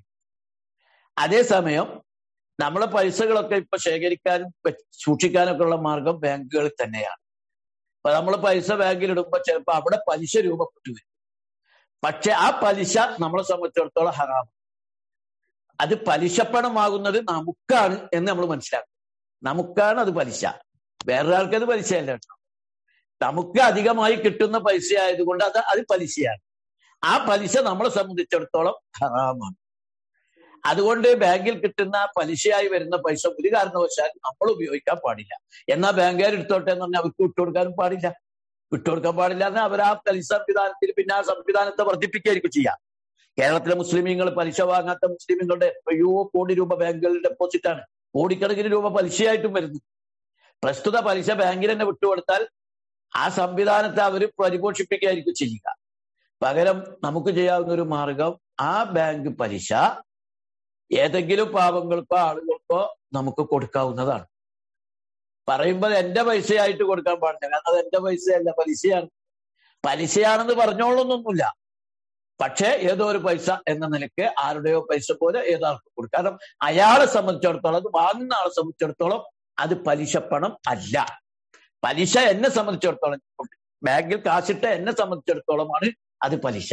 അതേസമയം നമ്മളെ പൈസകളൊക്കെ ഇപ്പൊ ശേഖരിക്കാനും വെ- സൂക്ഷിക്കാനൊക്കെ ഉള്ള മാർഗം ബാങ്കുകളിൽ തന്നെയാണ് അപ്പൊ നമ്മൾ പൈസ ബാങ്കിൽ ഇടുമ്പോൾ ചിലപ്പോൾ അവിടെ പലിശ രൂപപ്പെട്ടു വരും പക്ഷെ ആ പലിശ നമ്മളെ സംബന്ധിച്ചിടത്തോളം ഹറാം അത് പലിശപ്പണമാകുന്നത് നമുക്കാണ് എന്ന് നമ്മൾ മനസ്സിലാക്കും നമുക്കാണ് അത് പലിശ വേറൊരാൾക്ക് അത് പലിശയല്ല കേട്ടോ നമുക്ക് അധികമായി കിട്ടുന്ന പൈസ ആയതുകൊണ്ട് അത് അത് പലിശയാണ് ആ പലിശ നമ്മളെ സംബന്ധിച്ചിടത്തോളം ഹറാമാണ് അതുകൊണ്ട് ബാങ്കിൽ കിട്ടുന്ന പലിശയായി വരുന്ന പൈസ ഒരു കാരണവശാലും നമ്മൾ ഉപയോഗിക്കാൻ പാടില്ല എന്നാൽ ബാങ്കുകാർ എടുത്തോട്ടെ എന്ന് പറഞ്ഞാൽ അവർക്ക് വിട്ടുകൊടുക്കാനും പാടില്ല വിട്ടുകൊടുക്കാൻ പാടില്ല എന്നാൽ അവർ ആ പലിശ സംവിധാനത്തിൽ പിന്നെ ആ സംവിധാനത്തെ വർദ്ധിപ്പിക്കുകയായിരിക്കും ചെയ്യാം കേരളത്തിലെ മുസ്ലിമീങ്ങൾ പലിശ വാങ്ങാത്ത മുസ്ലിമീങ്ങളുടെ എത്രയോ കോടി രൂപ ബാങ്കുകളിൽ ഡെപ്പോസിറ്റ് ആണ് കോടിക്കണക്കിന് രൂപ പലിശയായിട്ടും വരുന്നു പ്രസ്തുത പലിശ ബാങ്കിൽ തന്നെ വിട്ടുകൊടുത്താൽ ആ സംവിധാനത്തെ അവർ പരിപോഷിപ്പിക്കുകയായിരിക്കും ചെയ്യുക പകരം നമുക്ക് ചെയ്യാവുന്ന ഒരു മാർഗം ആ ബാങ്ക് പലിശ ഏതെങ്കിലും പാവങ്ങൾക്കോ ആളുകൾക്കോ നമുക്ക് കൊടുക്കാവുന്നതാണ് പറയുമ്പോൾ എന്റെ പൈസയായിട്ട് കൊടുക്കാൻ പാടില്ല കാരണം അത് എന്റെ പൈസയല്ല പലിശയാണ് പലിശയാണെന്ന് പറഞ്ഞോളൊന്നൊന്നുമില്ല പക്ഷേ ഏതോ ഒരു പൈസ എന്ന നിലയ്ക്ക് ആരുടെയോ പൈസ പോലെ ഏതാൾക്ക് കൊടുക്കും കാരണം അയാളെ സംബന്ധിച്ചിടത്തോളം അത് വാങ്ങുന്ന ആളെ സംബന്ധിച്ചിടത്തോളം അത് പലിശപ്പണം അല്ല പലിശ എന്നെ സംബന്ധിച്ചിടത്തോളം ബാങ്കിൽ കാശിട്ട എന്നെ സംബന്ധിച്ചിടത്തോളമാണ് അത് പലിശ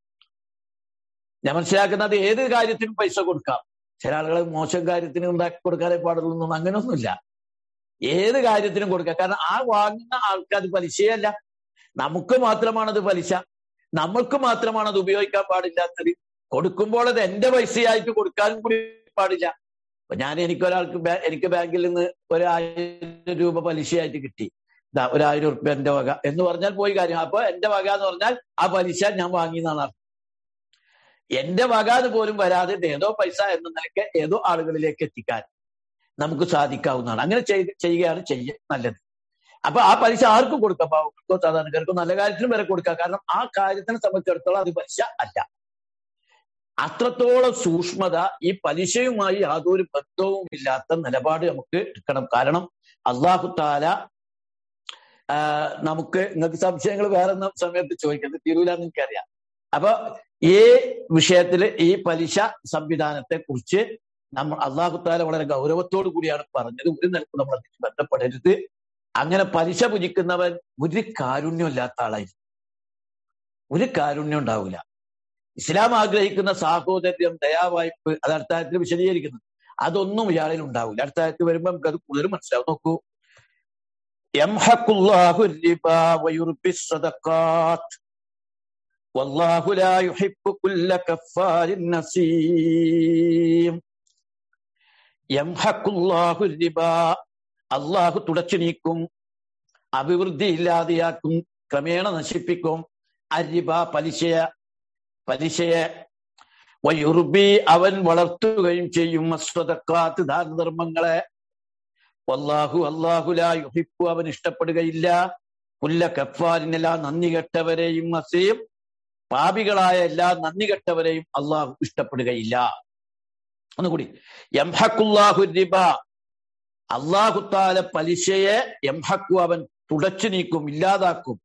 ഞാൻ മനസ്സിലാക്കുന്നത് ഏത് കാര്യത്തിനും പൈസ കൊടുക്കാം ചില ആളുകൾ മോശം കാര്യത്തിന് ഉണ്ടാക്കി കൊടുക്കാനേ പാടുള്ളൂ എന്നൊന്നും അങ്ങനെയൊന്നുമില്ല ഏത് കാര്യത്തിനും കൊടുക്കുക കാരണം ആ വാങ്ങുന്ന ആൾക്ക് അത് പലിശയല്ല നമുക്ക് മാത്രമാണ് അത് പലിശ നമ്മൾക്ക് മാത്രമാണ് അത് ഉപയോഗിക്കാൻ പാടില്ലാത്തത് കൊടുക്കുമ്പോൾ അത് എന്റെ പൈസയായിട്ട് കൊടുക്കാനും കൂടി പാടില്ല അപ്പൊ ഞാൻ എനിക്കൊരാൾക്ക് ബാ- എനിക്ക് ബാങ്കിൽ നിന്ന് ഒരായിരം രൂപ പലിശയായിട്ട് കിട്ടി ദാ ഒരായിരം ഉറുപ്പ്യ എന്റെ വക എന്ന് പറഞ്ഞാൽ പോയി കാര്യം അപ്പൊ എന്റെ വക എന്ന് പറഞ്ഞാൽ ആ പലിശ ഞാൻ വാങ്ങിയെന്നാണ് അർത്ഥം എന്റെ വക എന്ന് പോലും വരാതെ ഇത് ഏതോ പൈസ എന്ന നിലയ്ക്ക് ഏതോ ആളുകളിലേക്ക് എത്തിക്കാൻ നമുക്ക് സാധിക്കാവുന്നതാണ് അങ്ങനെ ചെയ്ത് ചെയ്യുകയാണ് ചെയ്യ നല്ലത് അപ്പൊ ആ പലിശ ആർക്കും കൊടുക്കാം പാവങ്ങൾക്കോ സാധാരണക്കാർക്കോ നല്ല കാര്യത്തിനും വരെ കൊടുക്കാം കാരണം ആ കാര്യത്തിനെ സംബന്ധിച്ചിടത്തോളം അത് പലിശ അല്ല അത്രത്തോളം സൂക്ഷ്മത ഈ പലിശയുമായി യാതൊരു ബന്ധവും ഇല്ലാത്ത നിലപാട് നമുക്ക് എടുക്കണം കാരണം അള്ളാഹു താല ആ, നമുക്ക് നിങ്ങൾക്ക് സംശയങ്ങൾ വേറെ ഒന്നും സമയത്ത് ചോദിക്കുന്നത് തീരൂല എന്ന് എനിക്കറിയാം അപ്പൊ ഈ വിഷയത്തില് ഈ പലിശ സംവിധാനത്തെ കുറിച്ച് നമ്മൾ അള്ളാഹു താല വളരെ ഗൗരവത്തോടു കൂടിയാണ് പറഞ്ഞത് ഒരു നിലക്ക് നമ്മൾ അതിന് ബന്ധപ്പെടരുത് അങ്ങനെ പലിശ പുജിക്കുന്നവൻ ഒരു കാരുണ്യമില്ലാത്ത ആളായിരിക്കും ഒരു കാരുണ്യം ഉണ്ടാവില്ല ഇസ്ലാം ആഗ്രഹിക്കുന്ന സാഹോദര്യം ദയാവായ്പ് അത് അടുത്ത ആയത്തിൽ വിശദീകരിക്കുന്നത് അതൊന്നും ഇയാളിൽ ഉണ്ടാവില്ല അടുത്ത ആയത്തിൽ വരുമ്പോൾ നമുക്ക് അത് കൂടുതൽ മനസ്സിലാവും നോക്കൂ യംഹഖുല്ലാഹു الربا ويربي الصدقات والله لا يحب كل كفار نسيم യംഹഖുല്ലാഹു الربا അള്ളാഹു തുടച്ചു നീക്കും അഭിവൃദ്ധി ഇല്ലാതെയാക്കും ക്രമേണ നശിപ്പിക്കും അരിബ പലിശയ പലിശയെ വയുർബി അവൻ വളർത്തുകയും ചെയ്യും അസ്വതക്കാത്ത് ദാനധർമ്മങ്ങളെ വല്ലാഹു അല്ലാഹു ലാ യുഹിബ്ബു അവൻ ഇഷ്ടപ്പെടുകയില്ല കുല്ല കഫാരിനെല്ലാ നന്ദി കെട്ടവരെയും അസീം പാപികളായ എല്ലാ നന്ദി കെട്ടവരെയും അള്ളാഹു ഇഷ്ടപ്പെടുകയില്ല ഒന്നുകൂടി യംഹക്കുല്ലാഹു റിബ അള്ളാഹു താല പലിശയെ യംഹക്കു അവൻ തുടച്ചു നീക്കും ഇല്ലാതാക്കും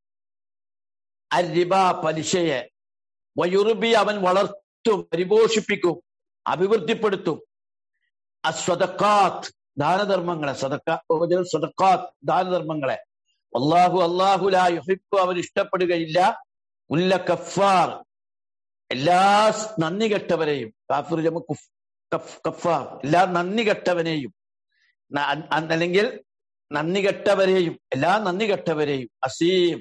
അരിബ പലിശയെ വയുറുബി അവൻ വളർത്തും പരിപോഷിപ്പിക്കും അഭിവൃദ്ധിപ്പെടുത്തും അസ്വതക്കാത്ത് ദാനധർമ്മങ്ങളെ സദക്ക സദക്കാത്ത് ദാനധർമ്മങ്ങളെ അള്ളാഹു അള്ളാഹു ലാ യുഹിബ്ബു അവൻ ഇഷ്ടപ്പെടുകയില്ല ഉല്ല കഫാർ എല്ലാ നന്ദി കെട്ടവരെയും കാഫിർ ജമ കുഫ് കഫ് കഫാർ എല്ലാ നന്ദി കെട്ടവനെയും ന- അ- അല്ലെങ്കിൽ നന്ദി കെട്ടവരെയും എല്ലാ നന്ദി കെട്ടവരെയും അസീം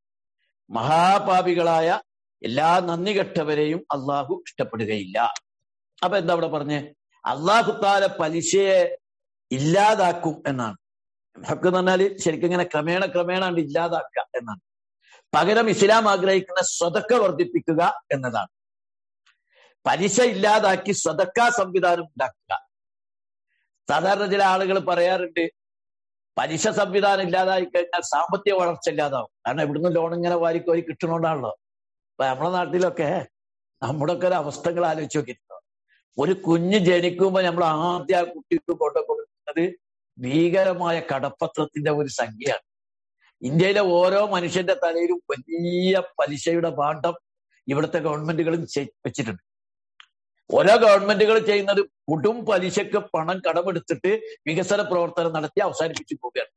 മഹാപാപികളായ എല്ലാ നന്ദി കെട്ടവരെയും അള്ളാഹു ഇഷ്ടപ്പെടുകയില്ല അപ്പൊ എന്താ അവിടെ പറഞ്ഞേ അള്ളാഹു താല പലിശയെ ഇല്ലാതാക്കും എന്നാണ് ഹക്ക് എന്ന് പറഞ്ഞാല് ശരിക്കും ഇങ്ങനെ ക്രമേണ ക്രമേണ അങ്ങട് ഇല്ലാതാക്കുക എന്നാണ് പകരം ഇസ്ലാം ആഗ്രഹിക്കുന്ന സ്വതക്ക വർദ്ധിപ്പിക്കുക എന്നതാണ് പലിശ ഇല്ലാതാക്കി സ്വതക്ക സംവിധാനം ഉണ്ടാക്കുക സാധാരണ ചില ആളുകൾ പറയാറുണ്ട് പലിശ സംവിധാനം ഇല്ലാതായി കഴിഞ്ഞാൽ സാമ്പത്തിക വളർച്ച ഇല്ലാതാവും കാരണം ഇവിടുന്ന് ലോൺ ഇങ്ങനെ വാരിക്കോരി കിട്ടണോണ്ടാണല്ലോ ഇപ്പൊ നമ്മുടെ നാട്ടിലൊക്കെ നമ്മുടെ ഒക്കെ ഒരു അവസ്ഥകൾ ആലോചിച്ച് നോക്കിയിട്ടുണ്ടോ ഒരു കുഞ്ഞ് ജനിക്കുമ്പോ നമ്മൾ ആദ്യം ആ കുട്ടിക്ക് കൊണ്ടു കൊടുക്കുന്നത് ഭീകരമായ കടപ്പത്രത്തിന്റെ ഒരു സംഖ്യയാണ് ഇന്ത്യയിലെ ഓരോ മനുഷ്യന്റെ തലയിലും വലിയ പലിശയുടെ പാണ്ഡം ഇവിടുത്തെ ഗവൺമെന്റുകളും ചെയ്- വെച്ചിട്ടുണ്ട് ഓരോ ഗവൺമെന്റുകൾ ചെയ്യുന്നത് കൊടും പലിശക്ക് പണം കടമെടുത്തിട്ട് വികസന പ്രവർത്തനം നടത്തി അവസാനിപ്പിച്ചു പോവുകയാണ്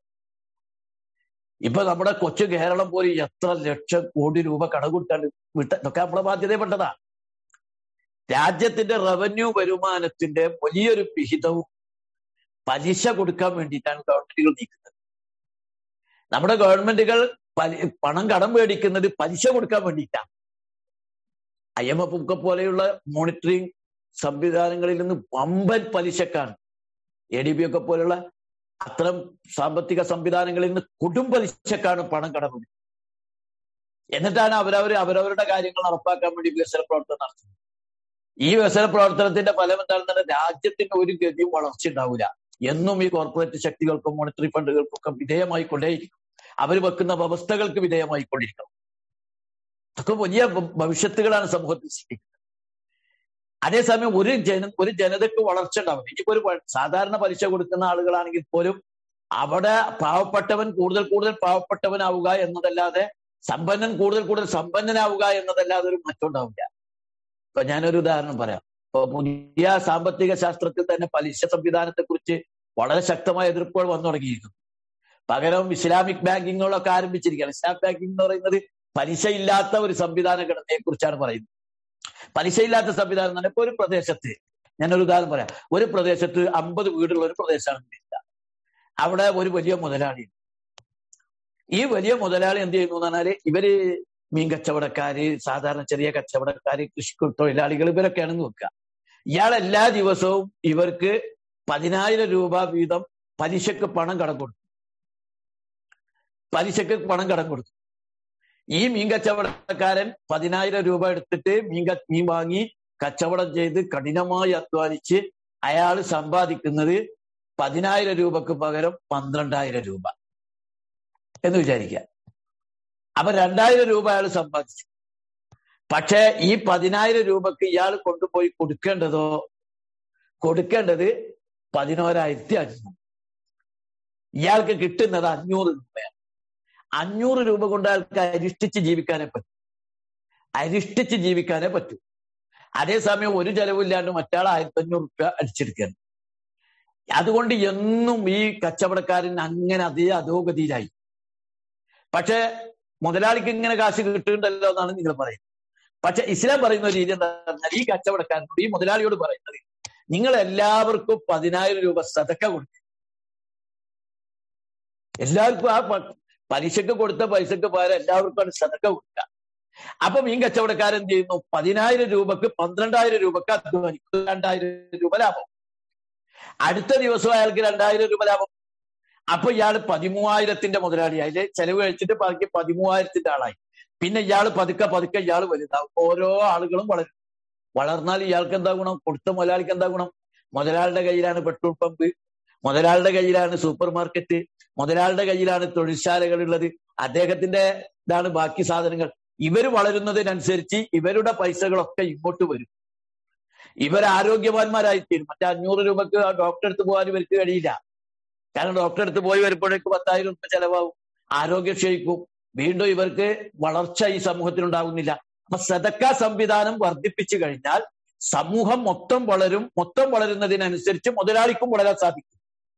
ഇപ്പൊ നമ്മുടെ കൊച്ചു കേരളം പോലും എത്ര ലക്ഷം കോടി രൂപ കടകൂട്ടാണ് വിട്ട ഇതൊക്കെ നമ്മളെ ബാധ്യതപ്പെട്ടതാ രാജ്യത്തിന്റെ റവന്യൂ വരുമാനത്തിന്റെ വലിയൊരു വിഹിതവും പലിശ കൊടുക്കാൻ വേണ്ടിയിട്ടാണ് ഗവൺമെന്റുകൾ നീക്കുന്നത് നമ്മുടെ ഗവൺമെന്റുകൾ പലി- പണം കടം മേടിക്കുന്നത് പലിശ കൊടുക്കാൻ വേണ്ടിയിട്ടാണ് ഐ എം എഫ് ഒക്കെ പോലെയുള്ള മോണിറ്ററിംഗ് സംവിധാനങ്ങളിൽ നിന്ന് വമ്പൻ പലിശക്കാണ് എ ഡി ബി ഒക്കെ പോലെയുള്ള അത്തരം സാമ്പത്തിക സംവിധാനങ്ങളിൽ നിന്ന് കൊടും പലിശക്കാണ് പണം കടമെടുക്കുന്നത് എന്നിട്ടാണ് അവരവർ അവരവരുടെ കാര്യങ്ങൾ നടപ്പാക്കാൻ വേണ്ടി വികസന പ്രവർത്തനം നടത്തുന്നത് ഈ വികസന പ്രവർത്തനത്തിന്റെ ഫലം എന്താണെന്ന് രാജ്യത്തിന് ഒരു ഗതിയും വളർച്ച ഉണ്ടാവില്ല എന്നും ഈ കോർപ്പറേറ്റ് ശക്തികൾക്കും മോണിറ്ററി ഫണ്ടുകൾക്കൊക്കെ വിധേയമായി കൊണ്ടേയിരിക്കും അവർ വെക്കുന്ന വ്യവസ്ഥകൾക്ക് വിധേയമായി കൊണ്ടിരിക്കണം അതൊക്കെ വലിയ ഭ- ഭവിഷ്യത്തുകളാണ് സമൂഹത്തിൽ സൃഷ്ടിക്കുന്നത് അതേസമയം ഒരു ജന ഒരു ജനതയ്ക്ക് വളർച്ച ഉണ്ടാവും ഇനിയിപ്പോ ഒരു പ- സാധാരണ പലിശ കൊടുക്കുന്ന ആളുകളാണെങ്കിൽ പോലും അവിടെ പാവപ്പെട്ടവൻ കൂടുതൽ കൂടുതൽ പാവപ്പെട്ടവനാവുക എന്നതല്ലാതെ സമ്പന്നൻ കൂടുതൽ കൂടുതൽ സമ്പന്നനാവുക എന്നതല്ലാതെ ഒരു മാറ്റം ഉണ്ടാവില്ല ഇപ്പൊ ഞാനൊരു ഉദാഹരണം പറയാം ഇപ്പൊ പുതിയ സാമ്പത്തിക ശാസ്ത്രത്തിൽ തന്നെ പലിശ സംവിധാനത്തെ കുറിച്ച് വളരെ ശക്തമായ എതിർപ്പുകൾ വന്നു തുടങ്ങിയിരിക്കുന്നു പകരം ഇസ്ലാമിക് ബാങ്കിങ്ങുകളൊക്കെ ആരംഭിച്ചിരിക്കുകയാണ് ഇസ്ലാമിക് ബാങ്കിങ് എന്ന് പറയുന്നത് പലിശ ഇല്ലാത്ത ഒരു സംവിധാന ഘടനയെ കുറിച്ചാണ് പറയുന്നത് പലിശ ഇല്ലാത്ത സംവിധാനം എന്ന് പറഞ്ഞാൽ ഇപ്പൊ ഒരു പ്രദേശത്ത് ഞാനൊരു ഉദാഹരണം പറയാം ഒരു പ്രദേശത്ത് അമ്പത് വീടുള്ള ഒരു പ്രദേശമാണ് ഇന്ത്യ അവിടെ ഒരു വലിയ മുതലാളി ഈ വലിയ മുതലാളി എന്ത് ചെയ്യുന്നു എന്ന് പറഞ്ഞാല് ഇവര് മീൻ കച്ചവടക്കാര് സാധാരണ ചെറിയ കച്ചവടക്കാര് കൃഷി തൊഴിലാളികൾ ഇവരൊക്കെയാണെന്ന് വെക്കുക ഇയാൾ എല്ലാ ദിവസവും ഇവർക്ക് പതിനായിരം രൂപ വീതം പലിശക്ക് പണം കടം കൊടുത്തു പലിശക്ക് പണം കടം കൊടുത്തു ഈ മീൻ കച്ചവടക്കാരൻ പതിനായിരം രൂപ എടുത്തിട്ട് മീൻ ക- മീൻ വാങ്ങി കച്ചവടം ചെയ്ത് കഠിനമായി അധ്വാനിച്ച് അയാൾ സമ്പാദിക്കുന്നത് പതിനായിരം രൂപക്ക് പകരം പന്ത്രണ്ടായിരം രൂപ എന്ന് വിചാരിക്കുക അപ്പൊ രണ്ടായിരം രൂപ അയാൾ സമ്പാദിച്ചു പക്ഷേ ഈ പതിനായിരം രൂപക്ക് ഇയാൾ കൊണ്ടുപോയി കൊടുക്കേണ്ടതോ കൊടുക്കേണ്ടത് പതിനോരായിരത്തി അഞ്ഞൂറ് ഇയാൾക്ക് കിട്ടുന്നത് അഞ്ഞൂറ് രൂപയാണ് അഞ്ഞൂറ് രൂപ കൊണ്ട് അയാൾക്ക് അരിഷ്ടിച്ച് ജീവിക്കാനേ പറ്റും അരിഷ്ടിച്ച് ജീവിക്കാനേ പറ്റൂ അതേസമയം ഒരു ചെലവില്ലാണ്ട് മറ്റാൾ ആയിരത്തി അഞ്ഞൂറ് രൂപ അടിച്ചെടുക്കുകയാണ് അതുകൊണ്ട് എന്നും ഈ കച്ചവടക്കാരൻ അങ്ങനെ അതേ അധോഗതിയിലായി പക്ഷെ മുതലാളിക്ക് ഇങ്ങനെ കാശ് കിട്ടുന്നുണ്ടല്ലോ എന്നാണ് നിങ്ങൾ പറയുന്നത് പക്ഷെ ഇസ്ലാം പറയുന്ന ഒരു രീതി എന്താ പറഞ്ഞാൽ ഈ കച്ചവടക്കാരനോട് ഈ മുതലാളിയോട് പറയുന്നത് നിങ്ങൾ എല്ലാവർക്കും പതിനായിരം രൂപ സതക്ക കൊടുക്കും എല്ലാവർക്കും ആ പ- പലിശക്ക് കൊടുത്ത പൈസക്ക് പകരം എല്ലാവർക്കും ആണ് സതക്ക കൊടുക്കുക അപ്പൊ മീൻ കച്ചവടക്കാരൻ എന്ത് ചെയ്യുന്നു പതിനായിരം രൂപക്ക് പന്ത്രണ്ടായിരം രൂപക്ക് അധ്വാനിക്കും രണ്ടായിരം രൂപ ലാഭം അടുത്ത ദിവസം അയാൾക്ക് രണ്ടായിരം രൂപ ലാഭം അപ്പൊ ഇയാൾ പതിമൂവായിരത്തിന്റെ മുതലാളിയായി അല്ലെ ചെലവ് കഴിച്ചിട്ട് ബാക്കി പതിമൂവായിരത്തിന്റെ ആളായി പിന്നെ ഇയാൾ പതുക്കെ പതുക്കെ ഇയാൾ വലുതാവും ഓരോ ആളുകളും വളരും വളർന്നാൽ ഇയാൾക്ക് എന്താ ഗുണം കൊടുത്ത മുതലാളിക്ക് എന്താ ഗുണം മുതലാളിയുടെ കയ്യിലാണ് പെട്രോൾ പമ്പ് മുതലാളിയുടെ കയ്യിലാണ് സൂപ്പർ മാർക്കറ്റ് മുതലാളിയുടെ കയ്യിലാണ് തൊഴിൽശാലകൾ ഉള്ളത് അദ്ദേഹത്തിന്റെ ഇതാണ് ബാക്കി സാധനങ്ങൾ ഇവർ വളരുന്നതിനനുസരിച്ച് ഇവരുടെ പൈസകളൊക്കെ ഇങ്ങോട്ട് വരും ഇവർ ആരോഗ്യവാന്മാരായി തീരും മറ്റേ അഞ്ഞൂറ് രൂപക്ക് ആ ഡോക്ടറെ അടുത്ത് പോകാൻ ഇവർക്ക് കഴിയില്ല കാരണം ഡോക്ടറെ അടുത്ത് പോയി വരുമ്പോഴേക്ക് പത്തായിരം രൂപ ചെലവാകും ആരോഗ്യം ക്ഷയിക്കും വീണ്ടും ഇവർക്ക് വളർച്ച ഈ സമൂഹത്തിൽ ഉണ്ടാകുന്നില്ല അപ്പൊ സദക്ക സംവിധാനം വർദ്ധിപ്പിച്ചു കഴിഞ്ഞാൽ സമൂഹം മൊത്തം വളരും മൊത്തം വളരുന്നതിനനുസരിച്ച് മുതലാളിക്കും വളരാൻ സാധിക്കും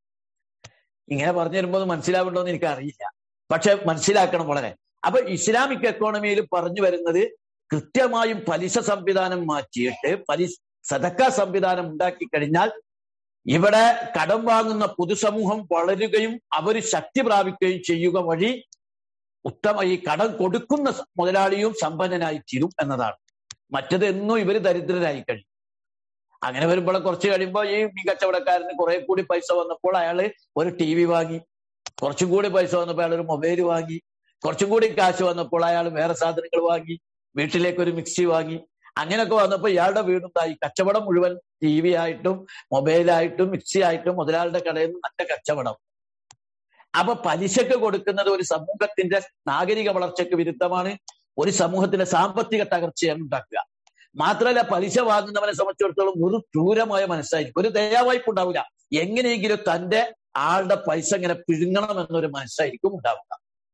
ഇങ്ങനെ പറഞ്ഞു തരുമ്പോൾ മനസ്സിലാവുണ്ടോ എന്ന് എനിക്ക് അറിയില്ല പക്ഷെ മനസ്സിലാക്കണം വളരെ അപ്പൊ ഇസ്ലാമിക് എക്കോണമിയിൽ പറഞ്ഞു വരുന്നത് കൃത്യമായും പലിശ സംവിധാനം മാറ്റിയിട്ട് പലിശ സദക്ക സംവിധാനം ഉണ്ടാക്കി കഴിഞ്ഞാൽ ഇവിടെ കടം വാങ്ങുന്ന പൊതുസമൂഹം വളരുകയും അവർ ശക്തി പ്രാപിക്കുകയും ചെയ്യുക വഴി ഉത്തമ ഈ കടം കൊടുക്കുന്ന മുതലാളിയും സമ്പന്നനായി തീരും എന്നതാണ് മറ്റത് എന്നും ഇവർ ദരിദ്രരായി കഴിയും അങ്ങനെ വരുമ്പോൾ കുറച്ച് കഴിയുമ്പോൾ ഈ മീൻ കച്ചവടക്കാരന് കുറെ കൂടി പൈസ വന്നപ്പോൾ അയാള് ഒരു ടി വി വാങ്ങി കുറച്ചും കൂടി പൈസ വന്നപ്പോൾ അയാൾ ഒരു മൊബൈൽ വാങ്ങി കുറച്ചും കൂടി കാശ് വന്നപ്പോൾ അയാൾ വേറെ സാധനങ്ങൾ വാങ്ങി വീട്ടിലേക്ക് ഒരു മിക്സി വാങ്ങി അങ്ങനെയൊക്കെ വന്നപ്പോൾ ഇയാളുടെ വീടുണ്ടായി കച്ചവടം മുഴുവൻ ടി വി ആയിട്ടും മൊബൈലായിട്ടും മിക്സി ആയിട്ടും മുതലാളുടെ കടയിൽ നിന്ന് നല്ല കച്ചവടം അപ്പൊ പലിശക്ക് കൊടുക്കുന്നത് ഒരു സമൂഹത്തിന്റെ നാഗരിക വളർച്ചയ്ക്ക് വിരുദ്ധമാണ് ഒരു സമൂഹത്തിന്റെ സാമ്പത്തിക തകർച്ചയാണ് ഉണ്ടാക്കുക മാത്രമല്ല പലിശ വാങ്ങുന്നവനെ സംബന്ധിച്ചിടത്തോളം ഒരു ക്രൂരമായ മനസ്സായിരിക്കും ഒരു ദയാവായ്പ ഉണ്ടാവില്ല എങ്ങനെയെങ്കിലും തന്റെ ആളുടെ പൈസ ഇങ്ങനെ പിഴുങ്ങണം എന്നൊരു മനസ്സായിരിക്കും ഉണ്ടാവുക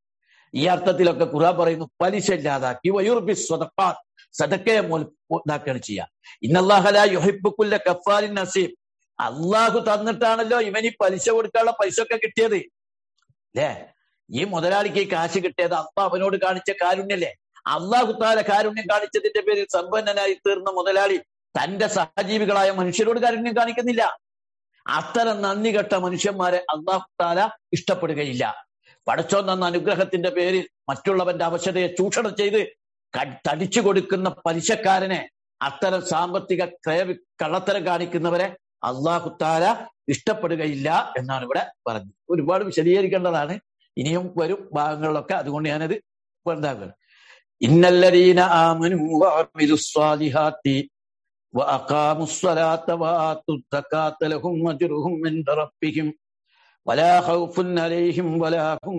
ഈ അർത്ഥത്തിലൊക്കെ ഖുറാൻ പറയുന്നു പലിശ ഇല്ലാതാക്കി വയൂർബി സ്വതക്കാ സദക്കയെ ഇതാക്കുകയാണ് ചെയ്യുക ഇന്നല്ലാഹല യുഹിബുക്കുല്ല കഫാലിൻ നസീബ് അള്ളാഹു തന്നിട്ടാണല്ലോ ഇവൻ ഈ പലിശ കൊടുക്കാനുള്ള പൈസ ഒക്കെ കിട്ടിയത് അല്ലേ ഈ മുതലാളിക്ക് ഈ കാശ് കിട്ടിയത് അപ്പ അവനോട് കാണിച്ച കാരുണ്യല്ലേ അള്ളാഹു താല കാരുണ്യം കാണിച്ചതിന്റെ പേരിൽ സമ്പന്നനായി തീർന്ന മുതലാളി തന്റെ സഹജീവികളായ മനുഷ്യരോട് കാരുണ്യം കാണിക്കുന്നില്ല അത്തരം നന്ദി കെട്ട മനുഷ്യന്മാരെ അള്ളാഹു താല ഇഷ്ടപ്പെടുകയില്ല പടച്ചോ തന്ന അനുഗ്രഹത്തിന്റെ പേരിൽ മറ്റുള്ളവന്റെ അവശതയെ ചൂഷണം ചെയ്ത് തടിച്ചു കൊടുക്കുന്ന പലിശക്കാരനെ അത്തരം സാമ്പത്തിക ക്രയ കള്ളത്തരം കാണിക്കുന്നവരെ അള്ളാഹു താല ഇഷ്ടപ്പെടുകയില്ല എന്നാണ് ഇവിടെ പറഞ്ഞത് ഒരുപാട് വിശദീകരിക്കേണ്ടതാണ് ഇനിയും വരും ഭാഗങ്ങളിലൊക്കെ അതുകൊണ്ട് ഞാനത് ഉണ്ടാക്കുകയാണ് ഇന്നല്ലരീന ആമനു വഅമിലു സ്വാലിഹാത്തി وأقاموا الصلاة وآتوا الزكاة لهم أجرهم عند ربهم ولا خوف عليهم ولا هم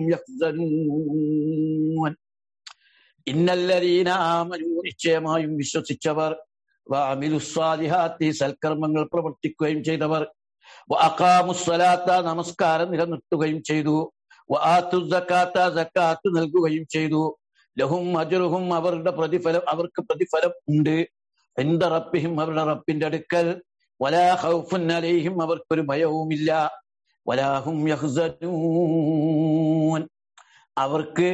يحزنون ഇന്നല്ലരീന ആമനു നിശ്ചയമായും വിശ്വസിച്ചവർ വാമിലുസ്വാലിഹാത്തി സൽക്കർമ്മങ്ങൾ പ്രവർത്തിക്കുകയും ചെയ്തവർ അക്കാമുസ്വലാത്ത നമസ്കാരം നിലനിർത്തുകയും ചെയ്തു സക്കാത്ത സക്കാത്ത് നൽകുകയും ചെയ്തു ലഹും അജുറുഹും അവരുടെ പ്രതിഫലം അവർക്ക് പ്രതിഫലം ഉണ്ട് എന്റെ റബ്ബിഹിം അവരുടെ റബ്ബിന്റെ അടുക്കൽ വലാ ഹൗഫുൻ അലൈഹിം അവർക്കൊരു ഭയവുമില്ല വലാഹും യഹ്സനൂൻ അവർക്ക്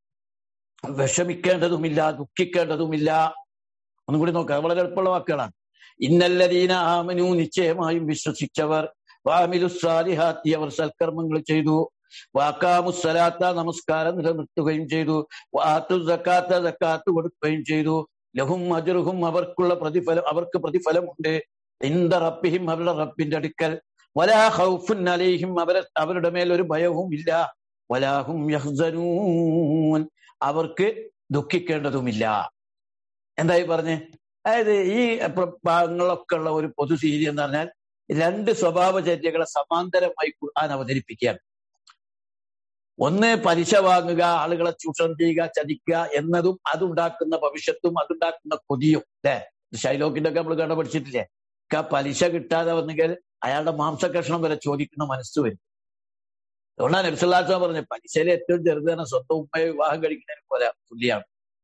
വിഷമിക്കേണ്ടതുമില്ല ദുഃഖിക്കേണ്ടതുമില്ല ഒന്നും കൂടി നോക്കാം വളരെ എളുപ്പമുള്ള വാക്കുകളാണ് ഇന്നല്ലതീന ആമനു നിശ്ചയമായും വിശ്വസിച്ചവർ വാമിലുസാലിഹാത്തി അവർ സൽക്കർമ്മങ്ങൾ ചെയ്തു വാക്കാമുസലാത്ത നമസ്കാരം നിലനിർത്തുകയും ചെയ്തു വാത്തു സക്കാത്ത സക്കാത്ത് കൊടുക്കുകയും ചെയ്തു ലഹും അജറുഹും അവർക്കുള്ള പ്രതിഫലം അവർക്ക് പ്രതിഫലമുണ്ട് ഇന്ത റബ്ബിഹിം അവരുടെ റബ്ബിന്റെ അടുക്കൽ വലാ ഖൗഫുൻ അലൈഹിം അവരെ അവരുടെ മേൽ ഒരു ഭയവും ഇല്ല വലാഹും യഹ്സനൂൻ അവർക്ക് ദുഃഖിക്കേണ്ടതുമില്ല എന്തായി പറഞ്ഞേ അതായത് ഈ പ്ര- ഭാഗങ്ങളൊക്കെ ഉള്ള ഒരു പൊതു രീതി എന്ന് പറഞ്ഞാൽ രണ്ട് സ്വഭാവചര്യകളെ സമാന്തരമായി ഖുർആൻ അവതരിപ്പിക്കുകയാണ് ഒന്ന് പലിശ വാങ്ങുക ആളുകളെ ചൂഷണം ചെയ്യുക ചതിക്കുക എന്നതും അതുണ്ടാക്കുന്ന ഭവിഷ്യത്തും അതുണ്ടാക്കുന്ന കൊതിയും അല്ലെ ഷൈലോക്കിന്റെ ഒക്കെ നമ്മൾ കണ്ട പഠിച്ചിട്ടില്ലേ ഒക്കെ പലിശ കിട്ടാതെ വന്നെങ്കിൽ അയാളുടെ മാംസകഷ്ണം വരെ ചോദിക്കുന്ന മനസ്സ് വരും അതുകൊണ്ടാണ് നബ്സല്ലാത്ത പറഞ്ഞത് പലിശയിലെ ഏറ്റവും ചെറുതാണ് സ്വന്തം ഉമ്മയെ വിവാഹം കഴിക്കുന്നതിന് പോലെ തുല്യാണ്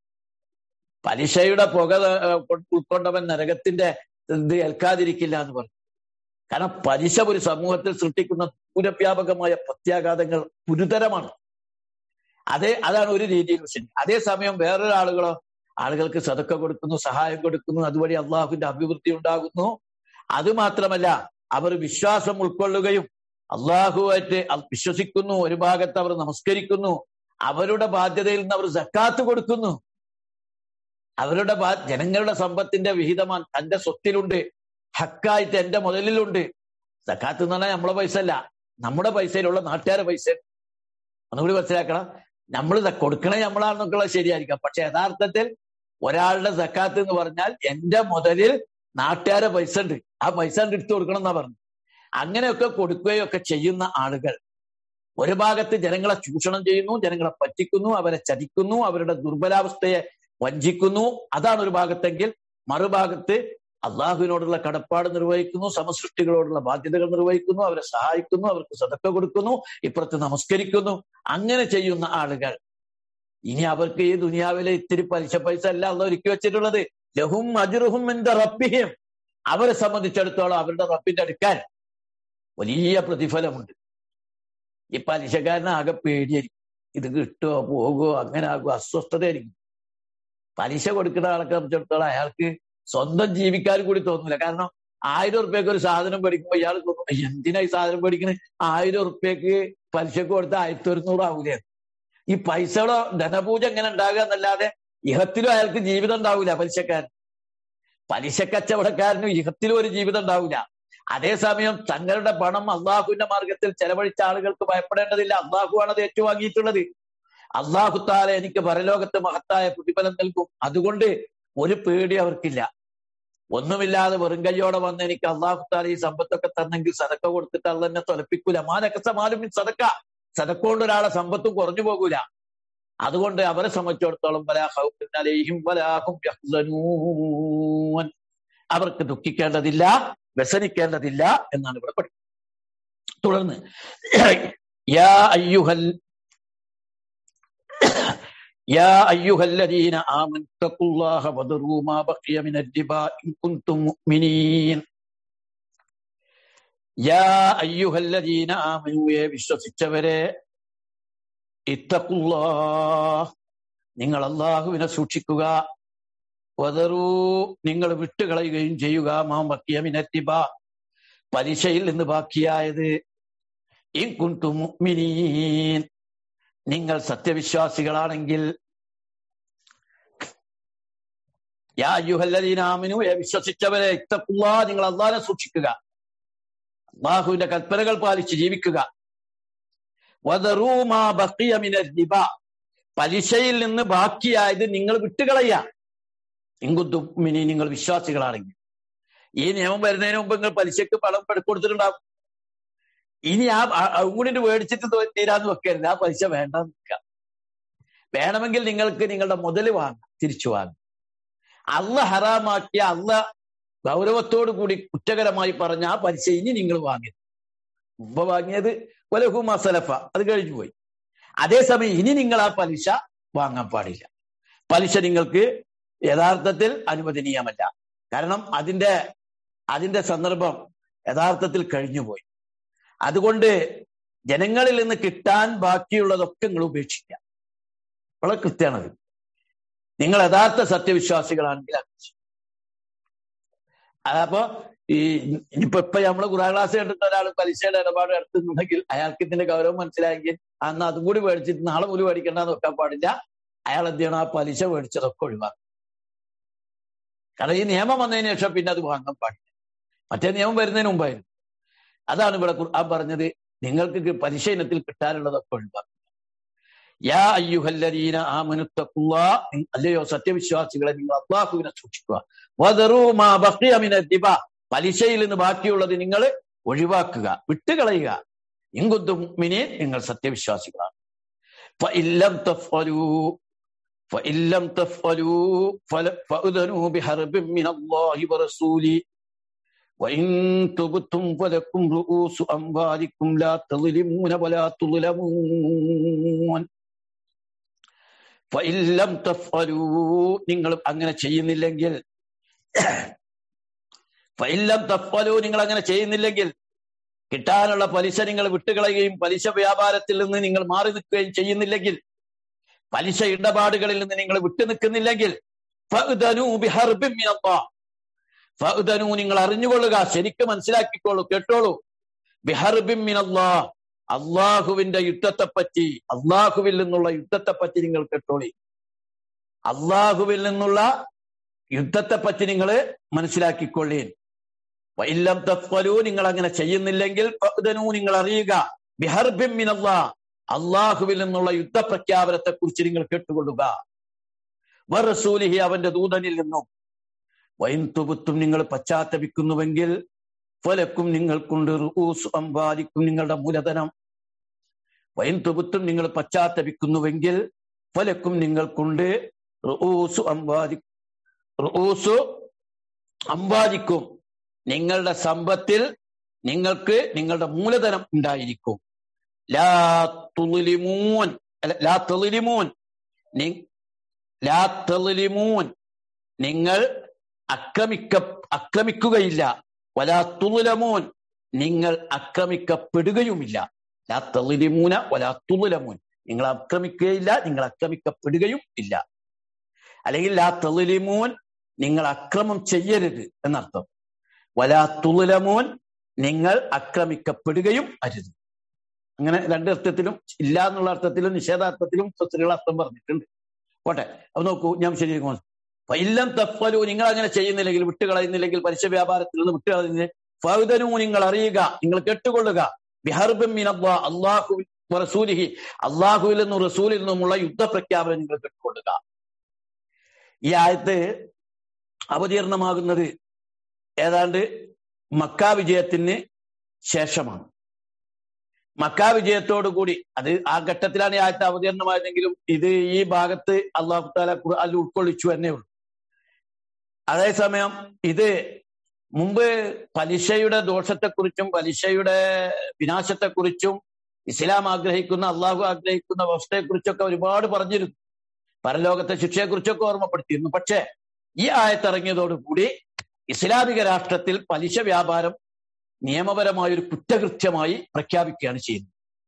പലിശയുടെ പുക ഏർ, ഉൾക്കൊണ്ടവൻ നരകത്തിന്റെ ഇത് ഏൽക്കാതിരിക്കില്ല എന്ന് പറഞ്ഞു കാരണം പലിശ ഒരു സമൂഹത്തിൽ സൃഷ്ടിക്കുന്ന ദൂരവ്യാപകമായ പ്രത്യാഘാതങ്ങൾ ഗുരുതരമാണ് അതേ അതാണ് ഒരു രീതിയിൽ ശരി അതേസമയം വേറൊരു ആളുകളോ ആളുകൾക്ക് സതക്ക കൊടുക്കുന്നു സഹായം കൊടുക്കുന്നു അതുവഴി അള്ളാഹുവിന്റെ അഭിവൃദ്ധി ഉണ്ടാകുന്നു അത് മാത്രമല്ല അവർ വിശ്വാസം ഉൾക്കൊള്ളുകയും അള്ളാഹുവായിട്ട് അ- വിശ്വസിക്കുന്നു ഒരു ഭാഗത്ത് അവർ നമസ്കരിക്കുന്നു അവരുടെ ബാധ്യതയിൽ നിന്ന് അവർ സക്കാത്ത് കൊടുക്കുന്നു അവരുടെ ബാ ജനങ്ങളുടെ സമ്പത്തിന്റെ വിഹിതമാൻ തന്റെ സ്വത്തിലുണ്ട് ഹക്കായിട്ട് എന്റെ മുതലിലുണ്ട് സക്കാത്ത് എന്ന് പറഞ്ഞാൽ നമ്മളെ പൈസ അല്ല നമ്മുടെ പൈസയിലുള്ള നാട്ടുകാരുടെ പൈസ ഒന്നുകൂടി മനസ്സിലാക്കണം നമ്മൾ കൊടുക്കണേ നമ്മളാണെന്നൊക്കെയുള്ള ശരിയായിരിക്കാം പക്ഷെ യഥാർത്ഥത്തിൽ ഒരാളുടെ സക്കാത്ത് എന്ന് പറഞ്ഞാൽ എന്റെ മുതലിൽ നാട്ടുകാരെ പൈസ ഉണ്ട് ആ പൈസ ഉണ്ട് എടുത്തു കൊടുക്കണം എന്നാ പറഞ്ഞു അങ്ങനെയൊക്കെ കൊടുക്കുകയൊക്കെ ചെയ്യുന്ന ആളുകൾ ഒരു ഭാഗത്ത് ജനങ്ങളെ ചൂഷണം ചെയ്യുന്നു ജനങ്ങളെ പറ്റിക്കുന്നു അവരെ ചതിക്കുന്നു അവരുടെ ദുർബലാവസ്ഥയെ വഞ്ചിക്കുന്നു അതാണ് ഒരു ഭാഗത്തെങ്കിൽ മറുഭാഗത്ത് അള്ളാഹുവിനോടുള്ള കടപ്പാട് നിർവഹിക്കുന്നു സമസൃഷ്ടികളോടുള്ള ബാധ്യതകൾ നിർവഹിക്കുന്നു അവരെ സഹായിക്കുന്നു അവർക്ക് സതക്ക കൊടുക്കുന്നു ഇപ്പുറത്ത് നമസ്കരിക്കുന്നു അങ്ങനെ ചെയ്യുന്ന ആളുകൾ ഇനി അവർക്ക് ഈ ദുനിയാവിലെ ഇത്തിരി പലിശ പൈസ അല്ല അല്ല ഒരുക്കി വെച്ചിട്ടുള്ളത് ലഹും അജുറുഹും എന്റെ റബ്ബിഹിം അവരെ സംബന്ധിച്ചിടത്തോളം അവരുടെ റബ്ബിന്റെ അടുക്കാൻ വലിയ പ്രതിഫലമുണ്ട് ഈ പലിശക്കാരന് ആകെ പേടിയായിരിക്കും ഇത് കിട്ടുമോ പോകുമോ അങ്ങനെ ആകുമോ അസ്വസ്ഥതയായിരിക്കും പലിശ കൊടുക്കുന്ന ആളെ സംബന്ധിച്ചിടത്തോളം അയാൾക്ക് സ്വന്തം ജീവിക്കാൻ കൂടി തോന്നില്ല കാരണം ആയിരം ഉറുപ്പ്യക്ക് ഒരു സാധനം മേടിക്കുമ്പോൾ ഇയാൾ തോന്നും "അയ്യ, എന്തിനാ ഈ സാധനം മേടിക്കണേ ആയിരം ഉറുപ്പ്യക്ക് പലിശക്ക് കൊടുത്ത ആയിരത്തി ഒരുന്നൂറ് ആവൂലേ ഈ പൈസയുടെ ധനപൂജ എങ്ങനെ ഉണ്ടാകുക എന്നല്ലാതെ ഇഹത്തിലും അയാൾക്ക് ജീവിതം ഉണ്ടാവില്ല പലിശക്കാരൻ പലിശ കച്ചവടക്കാരനും ഇഹത്തിലും ഒരു ജീവിതം ഉണ്ടാവില്ല അതേസമയം തങ്ങളുടെ പണം അള്ളാഹുവിന്റെ മാർഗത്തിൽ ചെലവഴിച്ച ആളുകൾക്ക് ഭയപ്പെടേണ്ടതില്ല അള്ളാഹുവാണ് അത് ഏറ്റുവാങ്ങിയിട്ടുള്ളത് അള്ളാഹു താല എനിക്ക് പരലോകത്ത് മഹത്തായ പ്രതിഫലം നൽകും അതുകൊണ്ട് ഒരു പേടി അവർക്കില്ല ഒന്നുമില്ലാതെ വെറും കയ്യോടെ വന്ന് എനിക്ക് അള്ളാഹു താല ഈ സമ്പത്തൊക്കെ തന്നെങ്കിൽ സതക്ക കൊടുത്തിട്ട് അത് തന്നെ തൊലപ്പിക്കൂല മാനൊക്കെ സമാലും സതക്ക സതക്ക കൊണ്ട് ഒരാളെ സമ്പത്തും കുറഞ്ഞു പോകൂല അതുകൊണ്ട് അവരെ സംബന്ധിച്ചിടത്തോളം വലാ ഖൗഫുൻ അലൈഹിം വലാ ഹും യഹ്സനൂൻ അവർക്ക് ദുഃഖിക്കേണ്ടതില്ല വ്യസനിക്കേണ്ടതില്ല എന്നാണ് ഇവിടെ പഠിക്കുന്നത് തുടർന്ന് യാ അയ്യുഹൽ യാ അയ്യുഹല്ലദീന ആമനു തഖുല്ലാഹ വദറൂ മാ ബഖിയ മിനൽ റിബാ ഇൻ കുൻതും മുഅ്മിനീൻ യാ അയ്യുഹല്ലദീന ആമനു യെ വിശ്വസിച്ചവരെ ഇത്തഖുല്ലാഹ് നിങ്ങൾ അള്ളാഹുവിനെ സൂക്ഷിക്കുക വദറൂ നിങ്ങൾ വിട്ടുകളയുകയും ചെയ്യുക മാ ബഖിയ മിനൽ റിബാ പലിശയിൽ നിന്ന് ബാക്കിയായത് ഇൻ കുൻതും മുഅ്മിനീൻ നിങ്ങൾ സത്യവിശ്വാസികളാണെങ്കിൽ യാ യുഹല്ലദീനാമിനു വിശ്വസിച്ചവരെ ഇത്തഖുല്ലാ നിങ്ങൾ അള്ളാഹിനെ സൂക്ഷിക്കുക അള്ളാഹുവിന്റെ കൽപ്പനകൾ പാലിച്ച് ജീവിക്കുക വദറൂ മാ ബഖിയ മിനൽ റിബ പലിശയിൽ നിന്ന് ബാക്കിയായത് നിങ്ങൾ വിട്ടുകളയ ഇങ്കുത്തും മിനി നിങ്ങൾ വിശ്വാസികളാണെങ്കിൽ ഈ നിയമം വരുന്നതിന് മുമ്പ് നിങ്ങൾ പലിശക്ക് പണം കൊടുത്തിട്ടുണ്ടാവും ഇനി ആ കൂടി മേടിച്ചിട്ട് തോ- തീരാന്ന് വെക്കരുത് ആ പൈസ വേണ്ട നിൽക്കാം വേണമെങ്കിൽ നിങ്ങൾക്ക് നിങ്ങളുടെ മുതൽ വാങ്ങാം തിരിച്ചു വാങ്ങാം അള്ള ഹറാമാക്കിയ അള്ള ഗൗരവത്തോടു കൂടി കുറ്റകരമായി പറഞ്ഞ ആ പലിശ ഇനി നിങ്ങൾ വാങ്ങി മുമ്പ് വാങ്ങിയത് വലഹു മസലഫ അത് കഴിഞ്ഞു പോയി അതേസമയം ഇനി നിങ്ങൾ ആ പലിശ വാങ്ങാൻ പാടില്ല പലിശ നിങ്ങൾക്ക് യഥാർത്ഥത്തിൽ അനുവദനീയമല്ല കാരണം അതിന്റെ അതിന്റെ സന്ദർഭം യഥാർത്ഥത്തിൽ കഴിഞ്ഞുപോയി അതുകൊണ്ട് ജനങ്ങളിൽ നിന്ന് കിട്ടാൻ ബാക്കിയുള്ളതൊക്കെ നിങ്ങൾ ഉപേക്ഷിക്കുക വളരെ കൃത്യമാണത് നിങ്ങൾ യഥാർത്ഥ സത്യവിശ്വാസികളാണെങ്കിൽ അങ്ങനെ ചെയ്യും. അതപ്പോ ഈ ഇനിയിപ്പോ ഇപ്പൊ നമ്മള് ഖുറാൻ ക്ലാസ് കണ്ടിട്ട് ഒരാൾ പലിശയുടെ ഇടപാട് നടത്തുന്നുണ്ടെങ്കിൽ അയാൾക്ക് ഇതിന്റെ ഗൗരവം മനസ്സിലായെങ്കിൽ അന്ന് അതും കൂടി മേടിച്ചിട്ട് നാളെ മുതൽ മേടിക്കേണ്ടെന്ന് വെക്കാൻ പാടില്ല അയാൾ എന്ത് ചെയ്യണം ആ പലിശ മേടിച്ചതൊക്കെ ഒഴിവാക്കും കാരണം ഈ നിയമം വന്നതിന് ശേഷം പിന്നെ അത് വാങ്ങാൻ പാടില്ല മറ്റേ നിയമം വരുന്നതിന് മുമ്പായിരുന്നു അതാണ് ഇവിടെ ഖുർആൻ പറഞ്ഞത് നിങ്ങൾക്ക് പലിശ ഇനത്തിൽ കിട്ടാനുള്ളതൊക്കെ ഒഴിവാക്കും യാ അയ്യുഹല്ലരീന ആമനുത്തക്കുള്ള അല്ലയോ സത്യവിശ്വാസികളെ നിങ്ങൾ അള്ളാഹുവിനെ സൂക്ഷിക്കുക വദറൂ മാ ബഖിയ മിന ദിബ പലിശയിൽ നിന്ന് ബാക്കിയുള്ളത് നിങ്ങൾ ഒഴിവാക്കുക വിട്ടുകളയുക ഇങ്കുന്തും മിനീൻ നിങ്ങൾ സത്യവിശ്വാസികളാണ് ഫഇല്ലം തഫ്അലൂ فإن تفعلوا فأذنوا بحرب من الله ورسوله وإن تبتم فلكم رؤوس أموالكم لا تظلمون ولا تظلمون فإن لم تفعلوا നിങ്ങൾ അങ്ങനെ ചെയ്യുന്നില്ലെങ്കിൽ ഫൈലം തഫലു നിങ്ങൾ അങ്ങനെ ചെയ്യുന്നില്ലെങ്കിൽ കിട്ടാനുള്ള പലിശ നിങ്ങൾ വിട്ടുകളയുകയും പലിശ വ്യാപാരത്തിൽ നിന്ന് നിങ്ങൾ മാറി നിൽക്കുകയും ചെയ്യുന്നില്ലെങ്കിൽ പലിശ ഇടപാടുകളിൽ നിന്ന് നിങ്ങൾ വിട്ടുനിൽക്കുന്നില്ലെങ്കിൽ ഫഅ്ദനു നിങ്ങൾ അറിഞ്ഞുകൊള്ളുക ശരിക്കും മനസ്സിലാക്കിക്കോളൂ കേട്ടോളൂ ബിഹർബിം മിനല്ലാ അള്ളാഹുവിന്റെ യുദ്ധത്തെ പറ്റി അള്ളാഹുവിൽ നിന്നുള്ള യുദ്ധത്തെ പറ്റി നിങ്ങൾ കേട്ടോളി അള്ളാഹുവിൽ നിന്നുള്ള യുദ്ധത്തെ പറ്റി നിങ്ങൾ മനസ്സിലാക്കിക്കൊള്ളീൻ വൈല്ലം തഫ്വലു നിങ്ങൾ അങ്ങനെ ചെയ്യുന്നില്ലെങ്കിൽ ഫഅ്ദനു നിങ്ങൾ അറിയുക ബിഹർബിം മിനല്ലാ അള്ളാഹുവിൽ നിന്നുള്ള യുദ്ധപ്രഖ്യാപനത്തെ കുറിച്ച് നിങ്ങൾ കേട്ടുകൊള്ളുക വറസൂലിഹി അവന്റെ ദൂതനിൽ നിന്നും വൈൻതുബുത്തും നിങ്ങൾ പശ്ചാത്തപിക്കുന്നുവെങ്കിൽ ഫലക്കും നിങ്ങൾക്കുണ്ട് റൂസ് അമ്പാലിക്കും നിങ്ങളുടെ മൂലധനം വൈൻതുബുത്തും നിങ്ങൾ പശ്ചാത്തപിക്കുന്നുവെങ്കിൽ ഫലക്കും നിങ്ങൾക്കുണ്ട് റൂസു അമ്പാലി റൂസു അമ്പാലിക്കും നിങ്ങളുടെ സമ്പത്തിൽ നിങ്ങൾക്ക് നിങ്ങളുടെ മൂലധനം ഉണ്ടായിരിക്കും ലാ തുലിമൂൻ ലാ തെളിമൂൻ ലാ തെളിമൂൻ നിങ്ങൾ അക്രമിക്ക അക്രമിക്കുകയില്ല വലാ തുലമൂൻ നിങ്ങൾ അക്രമിക്കപ്പെടുകയുമില്ല ലാ തെളിമൂന വലാ തുലമൂൻ നിങ്ങൾ അക്രമിക്കുകയില്ല നിങ്ങൾ അക്രമിക്കപ്പെടുകയും ഇല്ല അല്ലെങ്കിൽ ലാ തെളിമൂൻ നിങ്ങൾ അക്രമം ചെയ്യരുത് എന്നർത്ഥം വലാ തുലമൂൻ നിങ്ങൾ അക്രമിക്കപ്പെടുകയും അരുത് അങ്ങനെ രണ്ട് അർത്ഥത്തിലും ഇല്ല എന്നുള്ള അർത്ഥത്തിലും നിഷേധാർത്ഥത്തിലും സ്വത്തുക്കളുടെ അർത്ഥം പറഞ്ഞിട്ടുണ്ട് പോട്ടെ അപ്പൊ നോക്കൂ ഞാൻ ശരിയാക്കും ഇല്ലം തഫലു നിങ്ങൾ അങ്ങനെ ചെയ്യുന്നില്ലെങ്കിൽ വിട്ടുകളയുന്നില്ലെങ്കിൽ പലിശ വ്യാപാരത്തിൽ നിന്ന് വിട്ടുകളയുന്നില്ല ഫൗദനു നിങ്ങൾ അറിയുക നിങ്ങൾ കേട്ടുകൊള്ളുക ബിഹർബിൻ അള്ളാഹു റസൂലിഹി അള്ളാഹുവിൽ നിന്നും റസൂലിൽ നിന്നുമുള്ള യുദ്ധപ്രഖ്യാപനം നിങ്ങൾ കേട്ടുകൊള്ളുക ഈ ആയത്ത് അവതീർണമാകുന്നത് ഏതാണ്ട് മക്ക വിജയത്തിന് ശേഷമാണ് മക്ക വിജയത്തോടു കൂടി അത് ആ ഘട്ടത്തിലാണ് ഈ ആയത്ത് അവതീർണമായതെങ്കിലും ഇത് ഈ ഭാഗത്ത് അള്ളാഹു താല അതിൽ ഉൾക്കൊള്ളിച്ചു എന്നേ ഉള്ളൂ അതേസമയം ഇത് മുമ്പ് പലിശയുടെ ദോഷത്തെക്കുറിച്ചും പലിശയുടെ വിനാശത്തെക്കുറിച്ചും ഇസ്ലാം ആഗ്രഹിക്കുന്ന അള്ളാഹു ആഗ്രഹിക്കുന്ന വ്യവസ്ഥയെക്കുറിച്ചൊക്കെ ഒരുപാട് പറഞ്ഞിരുന്നു പരലോകത്തെ ശിക്ഷയെക്കുറിച്ചൊക്കെ ഓർമ്മപ്പെടുത്തിയിരുന്നു പക്ഷേ ഈ ആയത്തിറങ്ങിയതോടുകൂടി ഇസ്ലാമിക രാഷ്ട്രത്തിൽ പലിശ വ്യാപാരം നിയമപരമായ ഒരു കുറ്റകൃത്യമായി പ്രഖ്യാപിക്കുകയാണ് ചെയ്യുന്നത്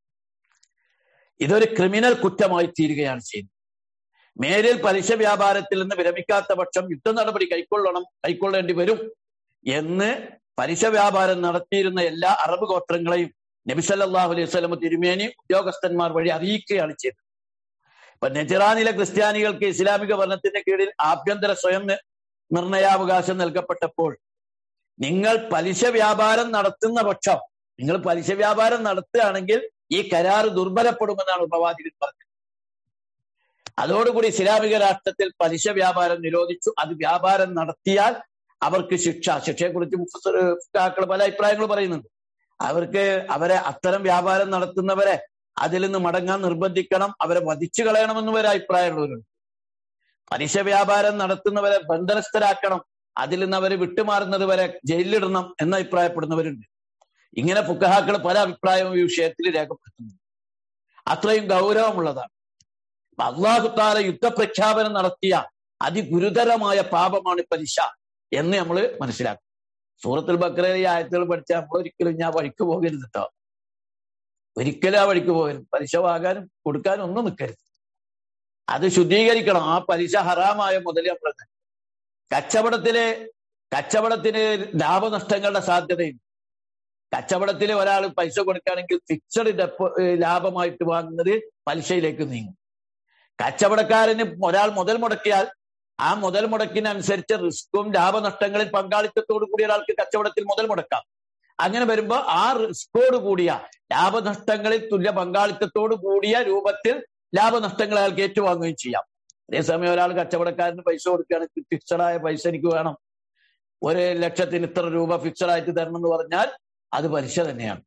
ഇതൊരു ക്രിമിനൽ കുറ്റമായി തീരുകയാണ് ചെയ്യുന്നത് മേലിൽ പലിശ വ്യാപാരത്തിൽ നിന്ന് വിരമിക്കാത്ത പക്ഷം യുദ്ധ നടപടി കൈക്കൊള്ളണം കൈക്കൊള്ളേണ്ടി വരും എന്ന് പലിശ വ്യാപാരം നടത്തിയിരുന്ന എല്ലാ അറബ് ഗോത്രങ്ങളെയും നബിസല്ലാഹു അലൈഹി സ്വലമ തിരുമേനി ഉദ്യോഗസ്ഥന്മാർ വഴി അറിയിക്കുകയാണ് ചെയ്തത് ഇപ്പൊ നെജറാനിലെ ക്രിസ്ത്യാനികൾക്ക് ഇസ്ലാമിക ഭരണത്തിന്റെ കീഴിൽ ആഭ്യന്തര സ്വയം നിർണയാവകാശം നൽകപ്പെട്ടപ്പോൾ നിങ്ങൾ പലിശ വ്യാപാരം നടത്തുന്ന പക്ഷം നിങ്ങൾ പലിശ വ്യാപാരം നടത്തുകയാണെങ്കിൽ ഈ കരാർ ദുർബലപ്പെടുമെന്നാണ് പ്രവാചകൻ പറഞ്ഞത് അതോടുകൂടി ഇസ്ലാമിക രാഷ്ട്രത്തിൽ പലിശ വ്യാപാരം നിരോധിച്ചു അത് വ്യാപാരം നടത്തിയാൽ അവർക്ക് ശിക്ഷ ശിക്ഷയെക്കുറിച്ച് മുഫ്താക്കൾ പല അഭിപ്രായങ്ങൾ പറയുന്നുണ്ട് അവർക്ക് അവരെ അത്തരം വ്യാപാരം നടത്തുന്നവരെ അതിൽ നിന്ന് മടങ്ങാൻ നിർബന്ധിക്കണം അവരെ വധിച്ചു കളയണമെന്ന് വരെ അഭിപ്രായമുള്ളവരുണ്ട് പലിശ വ്യാപാരം നടത്തുന്നവരെ ബന്ധനസ്ഥരാക്കണം അതിൽ നിന്ന് അവരെ വിട്ടുമാറുന്നത് വരെ ജയിലിലിടണം എന്ന് അഭിപ്രായപ്പെടുന്നവരുണ്ട് ഇങ്ങനെ പുക്കഹാക്കൾ പല അഭിപ്രായവും ഈ വിഷയത്തിൽ രേഖപ്പെടുത്തുന്നു അത്രയും ഗൗരവമുള്ളതാണ് അള്ളാഹുത്താല യുദ്ധപ്രഖ്യാപനം നടത്തിയ അതിഗുരുതരമായ പാപമാണ് പലിശ എന്ന് നമ്മൾ മനസ്സിലാക്കും സൂറത്തുൽ ബക്രയിലെ ഈ ആയത്തുകൾ പഠിച്ചാൽ നമ്മൾ ഒരിക്കലും ഞാൻ വഴിക്ക് പോകരുത് കേട്ടോ ഒരിക്കലും ആ വഴിക്ക് പോകരുത് പലിശ വാങ്ങാനും കൊടുക്കാനും ഒന്നും നിൽക്കരുത് അത് ശുദ്ധീകരിക്കണം ആ പലിശ ഹറാമായ മുതൽ നമ്മൾ കച്ചവടത്തിലെ കച്ചവടത്തിന് ലാഭനഷ്ടങ്ങളുടെ സാധ്യതയും കച്ചവടത്തിൽ ഒരാൾ പൈസ കൊടുക്കുകയാണെങ്കിൽ ഫിക്സഡ് ഡെപ്പോ ലാഭമായിട്ട് വാങ്ങുന്നത് പലിശയിലേക്ക് നീങ്ങും കച്ചവടക്കാരന് ഒരാൾ മുതൽ മുടക്കിയാൽ ആ മുതൽ മുടക്കിനനുസരിച്ച് റിസ്ക്കും ലാഭനഷ്ടങ്ങളിൽ പങ്കാളിത്തത്തോടു കൂടി ഒരാൾക്ക് കച്ചവടത്തിൽ മുതൽ മുടക്കാം അങ്ങനെ വരുമ്പോൾ ആ റിസ്കോട് കൂടിയ ലാഭനഷ്ടങ്ങളിൽ തുല്യ പങ്കാളിത്തത്തോട് കൂടിയ രൂപത്തിൽ ലാഭനഷ്ടങ്ങൾ അയാൾക്ക് ഏറ്റുവാങ്ങുകയും ചെയ്യാം അതേസമയം ഒരാൾ കച്ചവടക്കാരന് പൈസ കൊടുക്കുകയാണെങ്കിൽ ഫിക്സഡായ പൈസ എനിക്ക് വേണം ഒരു ലക്ഷത്തിന് ഇത്ര രൂപ ഫിക്സഡ് ആയിട്ട് തരണം എന്ന് പറഞ്ഞാൽ അത് പലിശ തന്നെയാണ്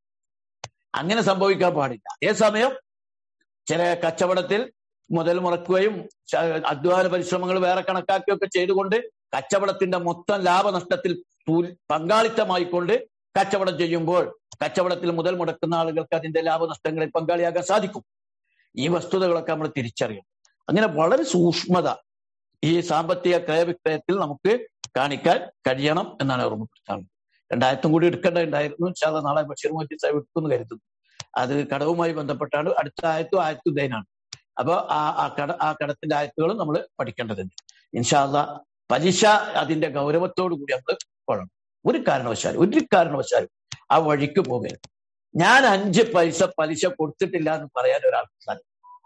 അങ്ങനെ സംഭവിക്കാൻ പാടില്ല അതേസമയം ചില കച്ചവടത്തിൽ മുതൽ മുറക്കുകയും അധ്വാന പരിശ്രമങ്ങൾ വേറെ കണക്കാക്കുകയൊക്കെ ചെയ്തുകൊണ്ട് കച്ചവടത്തിന്റെ മൊത്തം ലാഭനഷ്ടത്തിൽ പങ്കാളിത്തമായിക്കൊണ്ട് കച്ചവടം ചെയ്യുമ്പോൾ കച്ചവടത്തിൽ മുതൽ മുടക്കുന്ന ആളുകൾക്ക് അതിന്റെ ലാഭനഷ്ടങ്ങളിൽ പങ്കാളിയാകാൻ സാധിക്കും ഈ വസ്തുതകളൊക്കെ നമ്മൾ തിരിച്ചറിയണം അങ്ങനെ വളരെ സൂക്ഷ്മത ഈ സാമ്പത്തിക ക്രയവിക്രയത്തിൽ നമുക്ക് കാണിക്കാൻ കഴിയണം എന്നാണ് ഓർമ്മപ്പെടുത്താറുള്ളത് രണ്ടായിരത്തും കൂടി എടുക്കേണ്ടതുണ്ടായിരുന്നു ഇൻഷാല്ല നാളെ ബഷീർ മോറ്റി സാഹിബ് എടുക്കുമെന്ന് കരുതുന്നു അത് കടവുമായി ബന്ധപ്പെട്ടാണ് അടുത്ത ആയത്തും ആയത്തു ദൈനാണ് അപ്പൊ ആ ആ കട ആ കടത്തിന്റെ ആയത്തുകളും നമ്മൾ പഠിക്കേണ്ടതുണ്ട് ഇൻഷാല്ല പലിശ അതിന്റെ ഗൗരവത്തോടു കൂടി നമ്മൾ കൊള്ളണം ഒരു കാരണവശാലും ഒരു കാരണവശാലും ആ വഴിക്ക് പോകരുത് ഞാൻ അഞ്ച് പൈസ പലിശ കൊടുത്തിട്ടില്ല എന്ന് പറയാൻ ഒരാൾക്ക് സാധിക്കും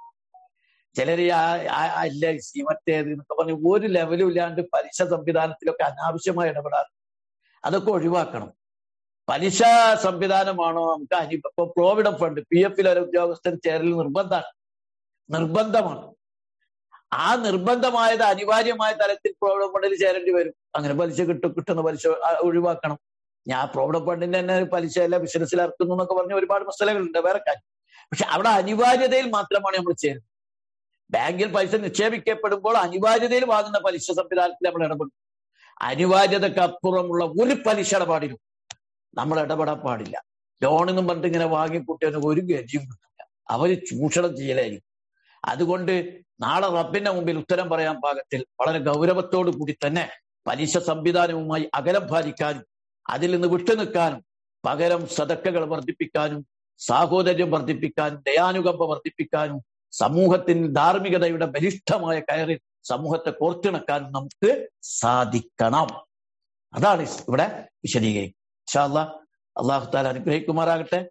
ചിലര് അല്ല മറ്റേത് എന്നൊക്കെ പറഞ്ഞ് ഒരു ലെവലും ഇല്ലാണ്ട് പലിശ സംവിധാനത്തിലൊക്കെ അനാവശ്യമായി ഇടപെടാറ് അതൊക്കെ ഒഴിവാക്കണം പലിശ സംവിധാനമാണോ നമുക്ക് അനി ഇപ്പൊ പ്രോവിഡന്റ് ഫണ്ട് പി എഫിൽ ഒരു ഉദ്യോഗസ്ഥൻ ചേരൽ നിർബന്ധമാണ് നിർബന്ധമാണ് ആ നിർബന്ധമായത് അനിവാര്യമായ തലത്തിൽ പ്രോവിഡന്റ് ഫണ്ടിൽ ചേരേണ്ടി വരും അങ്ങനെ പലിശ കിട്ടും കിട്ടുന്ന പലിശ ഒഴിവാക്കണം ഞാൻ പ്രോവിഡന്റ് ഫണ്ടിന്റെ തന്നെ പലിശ അല്ല ബിസിനസ്സിൽ ഇറക്കുന്നു എന്നൊക്കെ പറഞ്ഞ ഒരുപാട് മസലകളുണ്ട് വേറെ കാര്യം പക്ഷെ അവിടെ അനിവാര്യതയിൽ മാത്രമാണ് നമ്മൾ ചേരുന്നത് ബാങ്കിൽ പൈസ നിക്ഷേപിക്കപ്പെടുമ്പോൾ അനിവാര്യതയിൽ വാങ്ങുന്ന പലിശ സംവിധാനത്തിൽ നമ്മൾ ഇടപെടും അനിവാര്യതക്ക് അപ്പുറമുള്ള ഒരു പലിശ ഇടപാടിലും നമ്മൾ ഇടപെടാൻ പാടില്ല ലോണെന്നും പറഞ്ഞിട്ട് ഇങ്ങനെ വാങ്ങിക്കൂട്ടിയതിന് ഒരു ഗതിയും കിട്ടില്ല അവര് ചൂഷണം ചെയ്യലായിരിക്കും അതുകൊണ്ട് നാളെ റബ്ബിന്റെ മുമ്പിൽ ഉത്തരം പറയാൻ പാകത്തിൽ വളരെ ഗൗരവത്തോടു കൂടി തന്നെ പലിശ സംവിധാനവുമായി അകലം പാലിക്കാനും അതിൽ നിന്ന് വിട്ടുനിൽക്കാനും പകരം സതക്കകൾ വർദ്ധിപ്പിക്കാനും സാഹോദര്യം വർദ്ധിപ്പിക്കാനും ദയാനുകമ്പ വർദ്ധിപ്പിക്കാനും സമൂഹത്തിന് ധാർമ്മികതയുടെ ബലിഷ്ഠമായ കയറിൽ സമൂഹത്തെ കോർത്തിണക്കാനും നമുക്ക് സാധിക്കണം അതാണ് ഇവിടെ വിശദീകരിക്കും ഇൻഷാല്ല അള്ളാഹു താല അനുഗ്രഹിക്കുമാറാകട്ടെ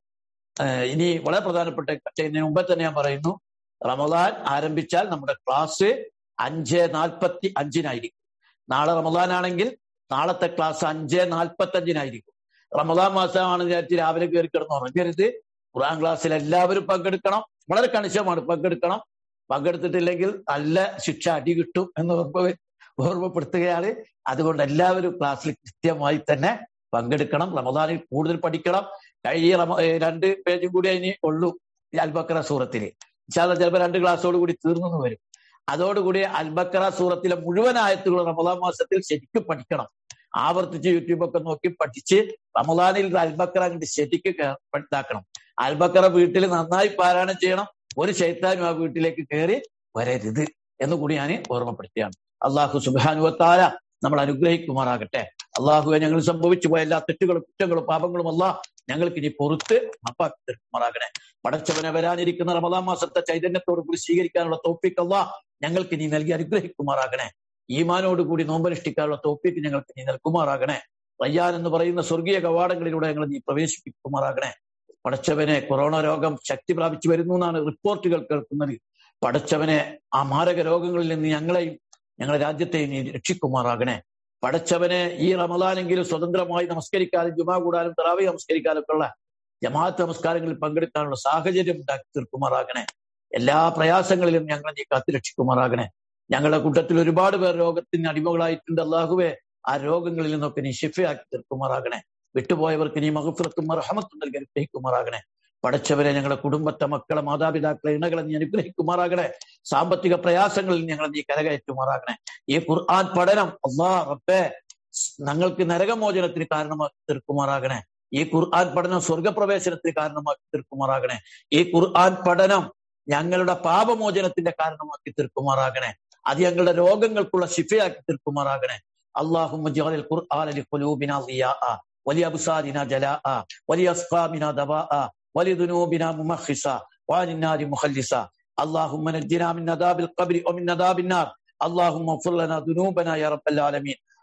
ഇനി വളരെ പ്രധാനപ്പെട്ട ഇതിന് മുമ്പേ തന്നെ ഞാൻ പറയുന്നു റമദാൻ ആരംഭിച്ചാൽ നമ്മുടെ ക്ലാസ് അഞ്ച് നാൽപ്പത്തി അഞ്ചിനായിരിക്കും നാളെ റമദാൻ ആണെങ്കിൽ നാളത്തെ ക്ലാസ് അഞ്ച് നാൽപ്പത്തി അഞ്ചിനായിരിക്കും റമദാൻ മാസമാണ് വിചാരിച്ച് രാവിലെ കയറി കിടന്ന് ഉറങ്ങരുത് ഖുറാൻ ക്ലാസ്സിൽ എല്ലാവരും പങ്കെടുക്കണം വളരെ കണിശമാണ് പങ്കെടുക്കണം പങ്കെടുത്തിട്ടില്ലെങ്കിൽ നല്ല ശിക്ഷ അടി കിട്ടും എന്ന് ഓർമ്മ ഓർമ്മപ്പെടുത്തുകയാണ് അതുകൊണ്ട് എല്ലാവരും ക്ലാസ്സിൽ കൃത്യമായി തന്നെ പങ്കെടുക്കണം റമദാനിൽ കൂടുതൽ പഠിക്കണം ഈ രണ്ട് പേജും കൂടി അതിന് ഉള്ളൂ ഈ അൽബക്കറ സൂറത്തിൽ ഇൻഷാല്ല ചിലപ്പോൾ രണ്ട് ക്ലാസ്സോട് കൂടി തീർന്നു വരും അതോടുകൂടി അൽബക്കറ സൂറത്തിലെ മുഴുവൻ ആയത്തുകൾ റമദാൻ മാസത്തിൽ ശരിക്കും പഠിക്കണം ആവർത്തിച്ച് യൂട്യൂബൊക്കെ നോക്കി പഠിച്ച് റമദാനിൽ അൽബക്കറ അങ്ങോട്ട് ശരിക്ക് ഇതാക്കണം അൽബക്കറ വീട്ടിൽ നന്നായി പാരായണം ചെയ്യണം ഒരു ചൈത്താനും ആ വീട്ടിലേക്ക് കയറി വരരുത് എന്ന് കൂടി ഞാൻ ഓർമ്മപ്പെടുത്തിയാണ് അള്ളാഹു സുബാനുവത്താല നമ്മൾ അനുഗ്രഹിക്കുമാറാകട്ടെ അള്ളാഹുവെ ഞങ്ങൾ സംഭവിച്ചു പോയ എല്ലാ തെറ്റുകളും കുറ്റങ്ങളും പാപങ്ങളും അല്ല ഞങ്ങൾക്ക് ഇനി പൊറുത്ത് അപ്പാക്കി തീർക്കുമാറാകണേ പടച്ചവനെ വരാനിരിക്കുന്ന റമദാൻ മാസത്തെ ചൈതന്യത്തോടു കൂടി സ്വീകരിക്കാനുള്ള തോപ്പിക്കല്ല ഞങ്ങൾക്ക് നീ നൽകി അനുഗ്രഹിക്കുമാറാകണേ ഈമാനോട് കൂടി നോമ്പനുഷ്ഠിക്കാനുള്ള തോപ്പിക്ക് ഞങ്ങൾക്ക് നീ നൽകുമാറാകണേ റയ്യാൻ എന്ന് പറയുന്ന സ്വർഗീയ കവാടങ്ങളിലൂടെ ഞങ്ങൾ നീ പ്രവേശിപ്പിക്കുമാറാകണേ പടച്ചവനെ കൊറോണ രോഗം ശക്തി പ്രാപിച്ചു വരുന്നു എന്നാണ് റിപ്പോർട്ടുകൾ കേൾക്കുന്നത് പടച്ചവനെ ആ മാരക രോഗങ്ങളിൽ നിന്ന് ഞങ്ങളെയും ഞങ്ങളുടെ രാജ്യത്തെയും നീ രക്ഷിക്കുമാറാകണേ പടച്ചവനെ ഈ റമദാനെങ്കിലും സ്വതന്ത്രമായി നമസ്കരിക്കാനും ജുമാ കൂടാനും തറാവി നമസ്കരിക്കാനും ഒക്കെ ഉള്ള ജമാഅത്ത് നമസ്കാരങ്ങളിൽ പങ്കെടുക്കാനുള്ള സാഹചര്യം ഉണ്ടാക്കി തീർക്കുമാറാകണേ എല്ലാ പ്രയാസങ്ങളിലും ഞങ്ങളെ നീ കാത്തു രക്ഷിക്കുമാറാകണേ ഞങ്ങളുടെ കൂട്ടത്തിൽ ഒരുപാട് പേർ രോഗത്തിന് അടിമകളായിട്ടുണ്ട് അള്ളാഹുവെ ആ രോഗങ്ങളിൽ നിന്നൊക്കെ നീ ഷിഫയാക്കി തീർക്കുമാറാകണേ വിട്ടുപോയവർക്ക് നീ മഹഫിറത്തും റഹമത്തും നൽകി അനുഗ്രഹിക്കുമാറാകണേ പടച്ചവരെ ഞങ്ങളുടെ കുടുംബത്തെ മക്കളെ മാതാപിതാക്കളെ ഇണകളെ നീ അനുഗ്രഹിക്കുമാറാകണേ സാമ്പത്തിക പ്രയാസങ്ങളിൽ ഞങ്ങളെ നീ കരകയറ്റുമാറാകണേ ഈ ഖുർആൻ പഠനം അള്ളാ റബ്ബേ ഞങ്ങൾക്ക് നരകമോചനത്തിന് കാരണമാക്കി തീർക്കുമാറാകണേ ഈ ഖുർആൻ പഠനം സ്വർഗപ്രവേശനത്തിന് കാരണമാക്കി തീർക്കുമാറാകണേ ഈ ഖുർആൻ പഠനം ഞങ്ങളുടെ പാപമോചനത്തിന്റെ കാരണമാക്കി തീർക്കുമാറാകണേ അത് ഞങ്ങളുടെ രോഗങ്ങൾക്കുള്ള ശിഫയാക്കി തീർക്കുമാറാകണേ اللهم اجعل القرآن لقلوبنا ضياء ولأبصارنا جلاء ولأسقامنا دواء ولذنوبنا ممخصا وعن النار مخلصا اللهم نجنا من عذاب القبر ومن عذاب النار اللهم اغفر لنا ذنوبنا يا رب العالمين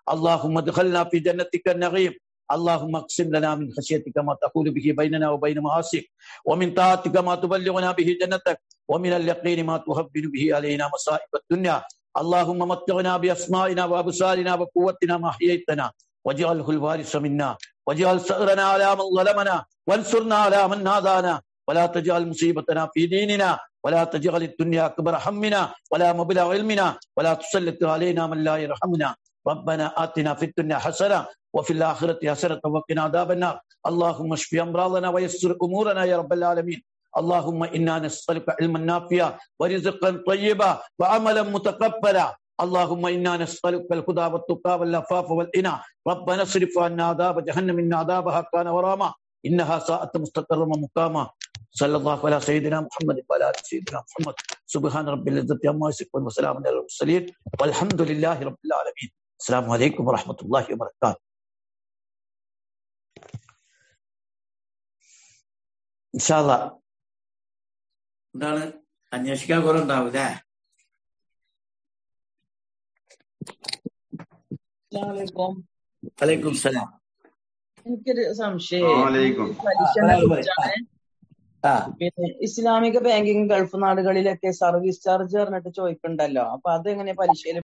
اللهم ادخلنا في جنتك النعيم اللهم اقسم لنا من خشيتك ما تحول به بيننا وبين معاصيك ومن طاعتك ما تبلغنا به جنتك ومن اليقين ما تهبن به علينا مصائب الدنيا اللهم متعنا باسمائنا وابصارنا وقوتنا ما احييتنا واجعله الوارث منا واجعل ثأرنا على من ظلمنا وانصرنا على من نادانا ولا تجعل مصيبتنا في ديننا ولا تجعل الدنيا اكبر همنا ولا مبلغ علمنا ولا تسلط علينا من لا يرحمنا ربنا آتنا في الدنيا حسنة وفي الآخرة حسنة وقنا عذاب النار اللهم اشف أمراضنا ويسر أمورنا يا رب العالمين اللهم إنا نسألك علما نافعا ورزقا طيبا وعملا متقبلا اللهم إنا نسألك الهدى والتقى والعفاف والغنى ربنا اصرف عنا عذاب جهنم إن عذابها كان غراما إنها ساءت مستقرا ومقاما صلى الله على سيدنا محمد وعلى آل سيدنا محمد سبحان رب العزة عما يصفون وسلام على المرسلين والحمد لله رب العالمين السلام عليكم ورحمة الله وبركاته ഇൻഷാല്ല എന്താണ് അന്വേഷിക്കാൻ കുറെ ഉണ്ടാവൂലേ അസ്സലാമലൈക്കും. വലൈക്കും സലാം എനിക്കൊരു സംശയം വാലൈക്കും. പലിശനെ ആ, കുറിച്ചാണ് ആ പിന്നെ ഇസ്ലാമിക ബാങ്കിങ് ഗൾഫ് നാടുകളിലൊക്കെ സർവീസ് ചാർജ് പറഞ്ഞിട്ട് ചോദിക്കണ്ടല്ലോ അപ്പൊ അതെങ്ങനെ പലിശയിൽ